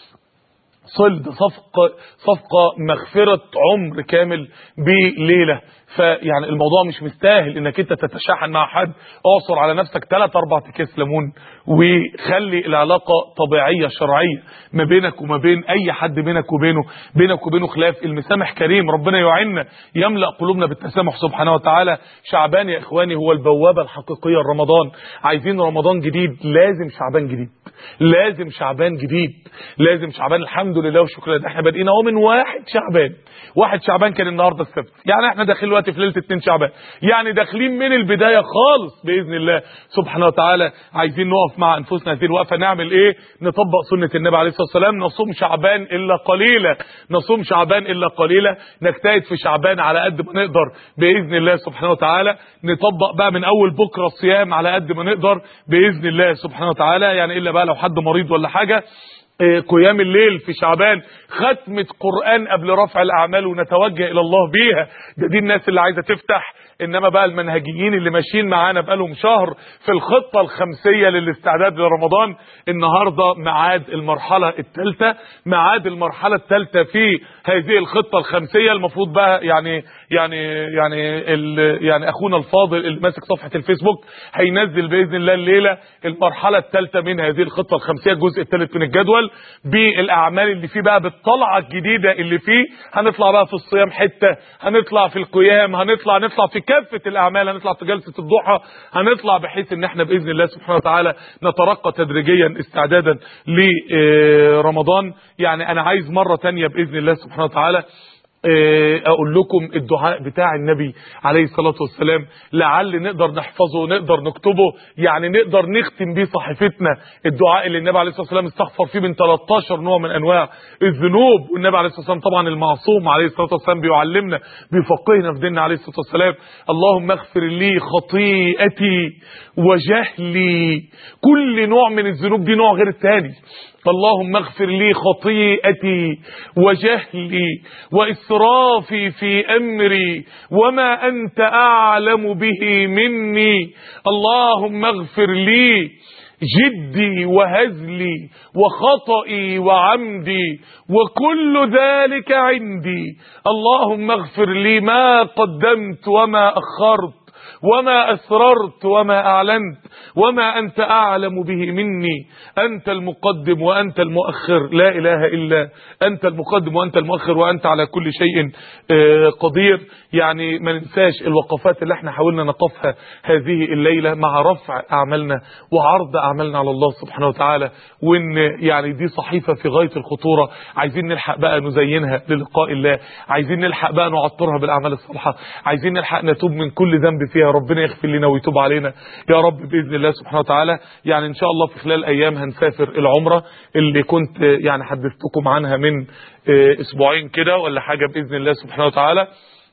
صل ده صفقة صفقة مغفرة عمر كامل بليلة فيعني الموضوع مش مستاهل انك انت تتشاحن مع حد اعصر على نفسك ثلاث اربع اكياس ليمون وخلي العلاقة طبيعية شرعية ما بينك وما بين اي حد بينك وبينه بينك وبينه خلاف المسامح كريم ربنا يعيننا يملأ قلوبنا بالتسامح سبحانه وتعالى شعبان يا اخواني هو البوابة الحقيقية لرمضان عايزين رمضان جديد لازم شعبان جديد لازم شعبان جديد لازم شعبان الحمد لله وشكرا لله احنا بادئين اهو من واحد شعبان واحد شعبان كان النهارده السبت يعني احنا داخلين دلوقتي في ليله 2 شعبان يعني داخلين من البدايه خالص باذن الله سبحانه وتعالى عايزين نقف مع انفسنا هذه الوقفه نعمل ايه نطبق سنه النبي عليه الصلاه والسلام نصوم شعبان الا قليلا نصوم شعبان الا قليلا نجتهد في شعبان على قد ما نقدر باذن الله سبحانه وتعالى نطبق بقى من اول بكره الصيام على قد ما نقدر باذن الله سبحانه وتعالى يعني الا بقى لو حد مريض ولا حاجه قيام الليل في شعبان ختمة قرآن قبل رفع الأعمال ونتوجه إلى الله بيها ده دي الناس اللي عايزة تفتح إنما بقى المنهجيين اللي ماشيين معانا بقالهم شهر في الخطة الخمسية للاستعداد لرمضان النهاردة معاد المرحلة الثالثة معاد المرحلة الثالثة في هذه الخطة الخمسية المفروض بقى يعني يعني يعني يعني اخونا الفاضل اللي ماسك صفحه الفيسبوك هينزل باذن الله الليله المرحله الثالثه من هذه الخطه الخمسيه الجزء الثالث من الجدول بالاعمال اللي فيه بقى بالطلعه الجديده اللي فيه هنطلع بقى في الصيام حته هنطلع في القيام هنطلع نطلع في كافه الاعمال هنطلع في جلسه الضحى هنطلع بحيث ان احنا باذن الله سبحانه وتعالى نترقى تدريجيا استعدادا لرمضان يعني انا عايز مره ثانيه باذن الله سبحانه وتعالى اقول لكم الدعاء بتاع النبي عليه الصلاة والسلام لعل نقدر نحفظه ونقدر نكتبه يعني نقدر نختم بيه صحيفتنا الدعاء اللي النبي عليه الصلاة والسلام استغفر فيه من 13 نوع من انواع الذنوب والنبي عليه الصلاة والسلام طبعا المعصوم عليه الصلاة والسلام بيعلمنا بيفقهنا في ديننا عليه الصلاة والسلام اللهم اغفر لي خطيئتي وجهلي كل نوع من الذنوب دي نوع غير الثاني اللهم اغفر لي خطيئتي وجهلي وإسرافي في أمري وما أنت أعلم به مني اللهم اغفر لي جدي وهزلي وخطئي وعمدي وكل ذلك عندي اللهم اغفر لي ما قدمت وما أخرت وما أسررت وما أعلنت وما أنت أعلم به مني أنت المقدم وأنت المؤخر لا إله إلا أنت المقدم وأنت المؤخر وأنت على كل شيء قدير يعني ما ننساش الوقفات اللي احنا حاولنا نقفها هذه الليلة مع رفع أعمالنا وعرض أعمالنا على الله سبحانه وتعالى وإن يعني دي صحيفة في غاية الخطورة عايزين نلحق بقى نزينها للقاء الله عايزين نلحق بقى نعطرها بالأعمال الصالحة عايزين نلحق نتوب من كل ذنب فيها ربنا يغفر لنا ويتوب علينا يا رب بإذن الله سبحانه وتعالى يعني إن شاء الله في خلال أيام هنسافر العمرة اللي كنت يعني حدثتكم عنها من أسبوعين كده ولا حاجة بإذن الله سبحانه وتعالى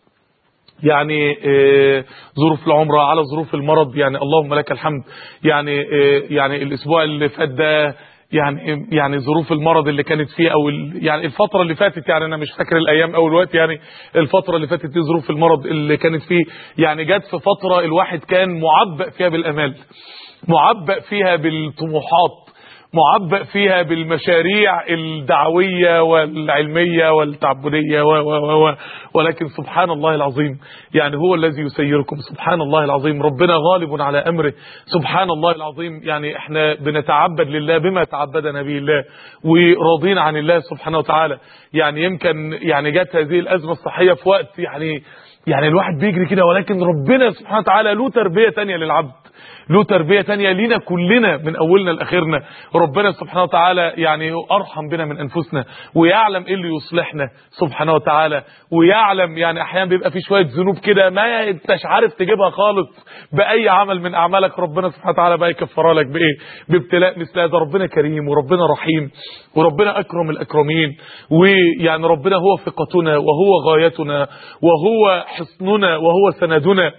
يعني ظروف العمرة على ظروف المرض يعني اللهم لك الحمد يعني يعني الأسبوع اللي فات ده يعني يعني ظروف المرض اللي كانت فيه او يعني الفتره اللي فاتت يعني انا مش فاكر الايام او الوقت يعني الفتره اللي فاتت دي ظروف المرض اللي كانت فيه يعني جت في فتره الواحد كان معبأ فيها بالامال معبأ فيها بالطموحات معبأ فيها بالمشاريع الدعوية والعلمية والتعبدية و و و ولكن سبحان الله العظيم يعني هو الذي يسيركم سبحان الله العظيم ربنا غالب على أمره سبحان الله العظيم يعني احنا بنتعبد لله بما تعبدنا به الله وراضين عن الله سبحانه وتعالى يعني يمكن يعني جت هذه الأزمة الصحية في وقت يعني يعني الواحد بيجري كده ولكن ربنا سبحانه وتعالى له تربية تانية للعبد له تربية تانية لينا كلنا من أولنا لآخرنا ربنا سبحانه وتعالى يعني أرحم بنا من أنفسنا ويعلم إيه اللي يصلحنا سبحانه وتعالى ويعلم يعني أحيانا بيبقى في شوية ذنوب كده ما انتش عارف تجيبها خالص بأي عمل من أعمالك ربنا سبحانه وتعالى بقى يكفرها لك بإيه بابتلاء مثل هذا ربنا كريم وربنا رحيم وربنا أكرم الأكرمين ويعني ربنا هو ثقتنا وهو غايتنا وهو حصننا وهو سندنا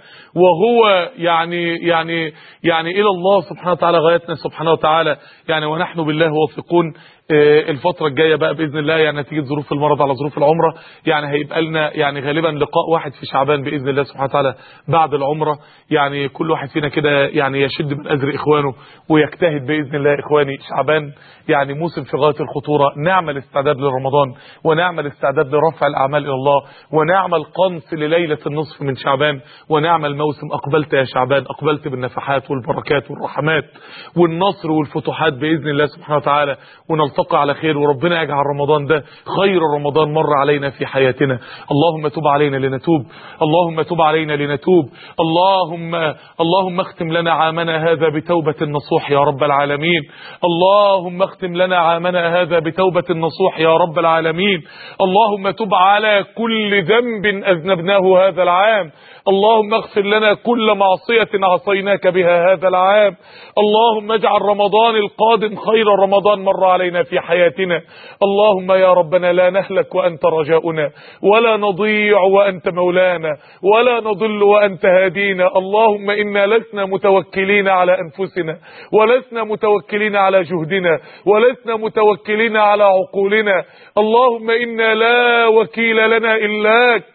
وهو يعني يعني يعني إلى الله سبحانه وتعالى غايتنا سبحانه وتعالى يعني ونحن بالله واثقون الفترة الجاية بقى بإذن الله يعني نتيجة ظروف المرض على ظروف العمرة يعني هيبقى لنا يعني غالبا لقاء واحد في شعبان بإذن الله سبحانه وتعالى بعد العمرة يعني كل واحد فينا كده يعني يشد من أزر إخوانه ويجتهد بإذن الله إخواني شعبان يعني موسم في غاية الخطورة نعمل استعداد لرمضان ونعمل استعداد لرفع الأعمال إلى الله ونعمل قنص لليلة النصف من شعبان ونعمل موسم أقبلت يا شعبان أقبلت بالنفحات والبركات والرحمات والنصر والفتوحات بإذن الله سبحانه وتعالى ونلتقي على خير وربنا يجعل رمضان ده خير رمضان مر علينا في حياتنا اللهم تب علينا لنتوب اللهم تب علينا لنتوب اللهم اللهم اختم لنا عامنا هذا بتوبة نصوح يا رب العالمين اللهم اختم لنا عامنا هذا بتوبة نصوح يا رب العالمين اللهم تب على كل ذنب أذنبناه هذا العام اللهم اغفر لنا كل معصية عصيناك بها هذا العام اللهم اجعل رمضان القادم خير رمضان مر علينا في حياتنا اللهم يا ربنا لا نهلك وأنت رجاؤنا ولا نضيع وأنت مولانا ولا نضل وأنت هادينا اللهم إنا لسنا متوكلين على أنفسنا ولسنا متوكلين على جهدنا ولسنا متوكلين على عقولنا اللهم إنا لا وكيل لنا إلاك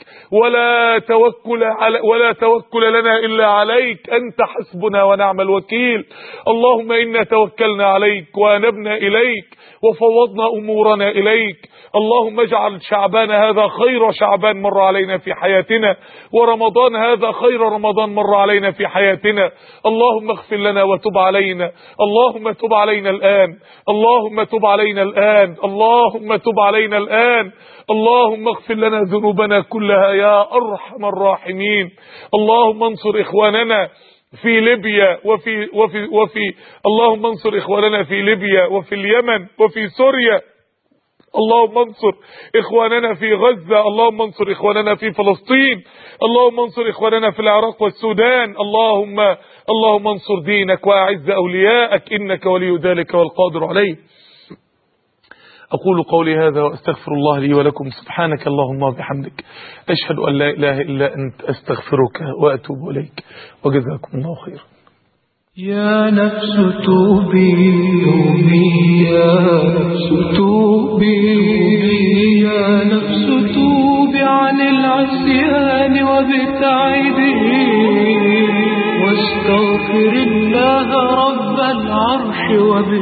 ولا توكل على ولا توكل لنا إلا عليك أنت حسبنا ونعم الوكيل اللهم إنا توكلنا عليك وأنبنا إليك وفوضنا أمورنا إليك اللهم اجعل شعبان هذا خير شعبان مر علينا في حياتنا ورمضان هذا خير رمضان مر علينا في حياتنا اللهم اغفر لنا وتب علينا اللهم تب علينا الآن اللهم تب علينا الآن اللهم تب علينا الآن اللهم اغفر لنا ذنوبنا كلها يا أرحم الراحمين اللهم انصر إخواننا في ليبيا وفي وفي وفي اللهم انصر اخواننا في ليبيا وفي اليمن وفي سوريا اللهم انصر اخواننا في غزة اللهم انصر اخواننا في فلسطين اللهم انصر اخواننا في العراق والسودان اللهم اللهم انصر دينك واعز اولياءك انك ولي ذلك والقادر عليه أقول قولي هذا وأستغفر الله لي ولكم سبحانك اللهم وبحمدك أشهد أن لا إله إلا أنت أستغفرك وأتوب إليك وجزاكم الله خيرا يا نفس توبي توبي يا نفس توبي يا نفس توبي عن العصيان وابتعدي واستغفر الله رب العرش وب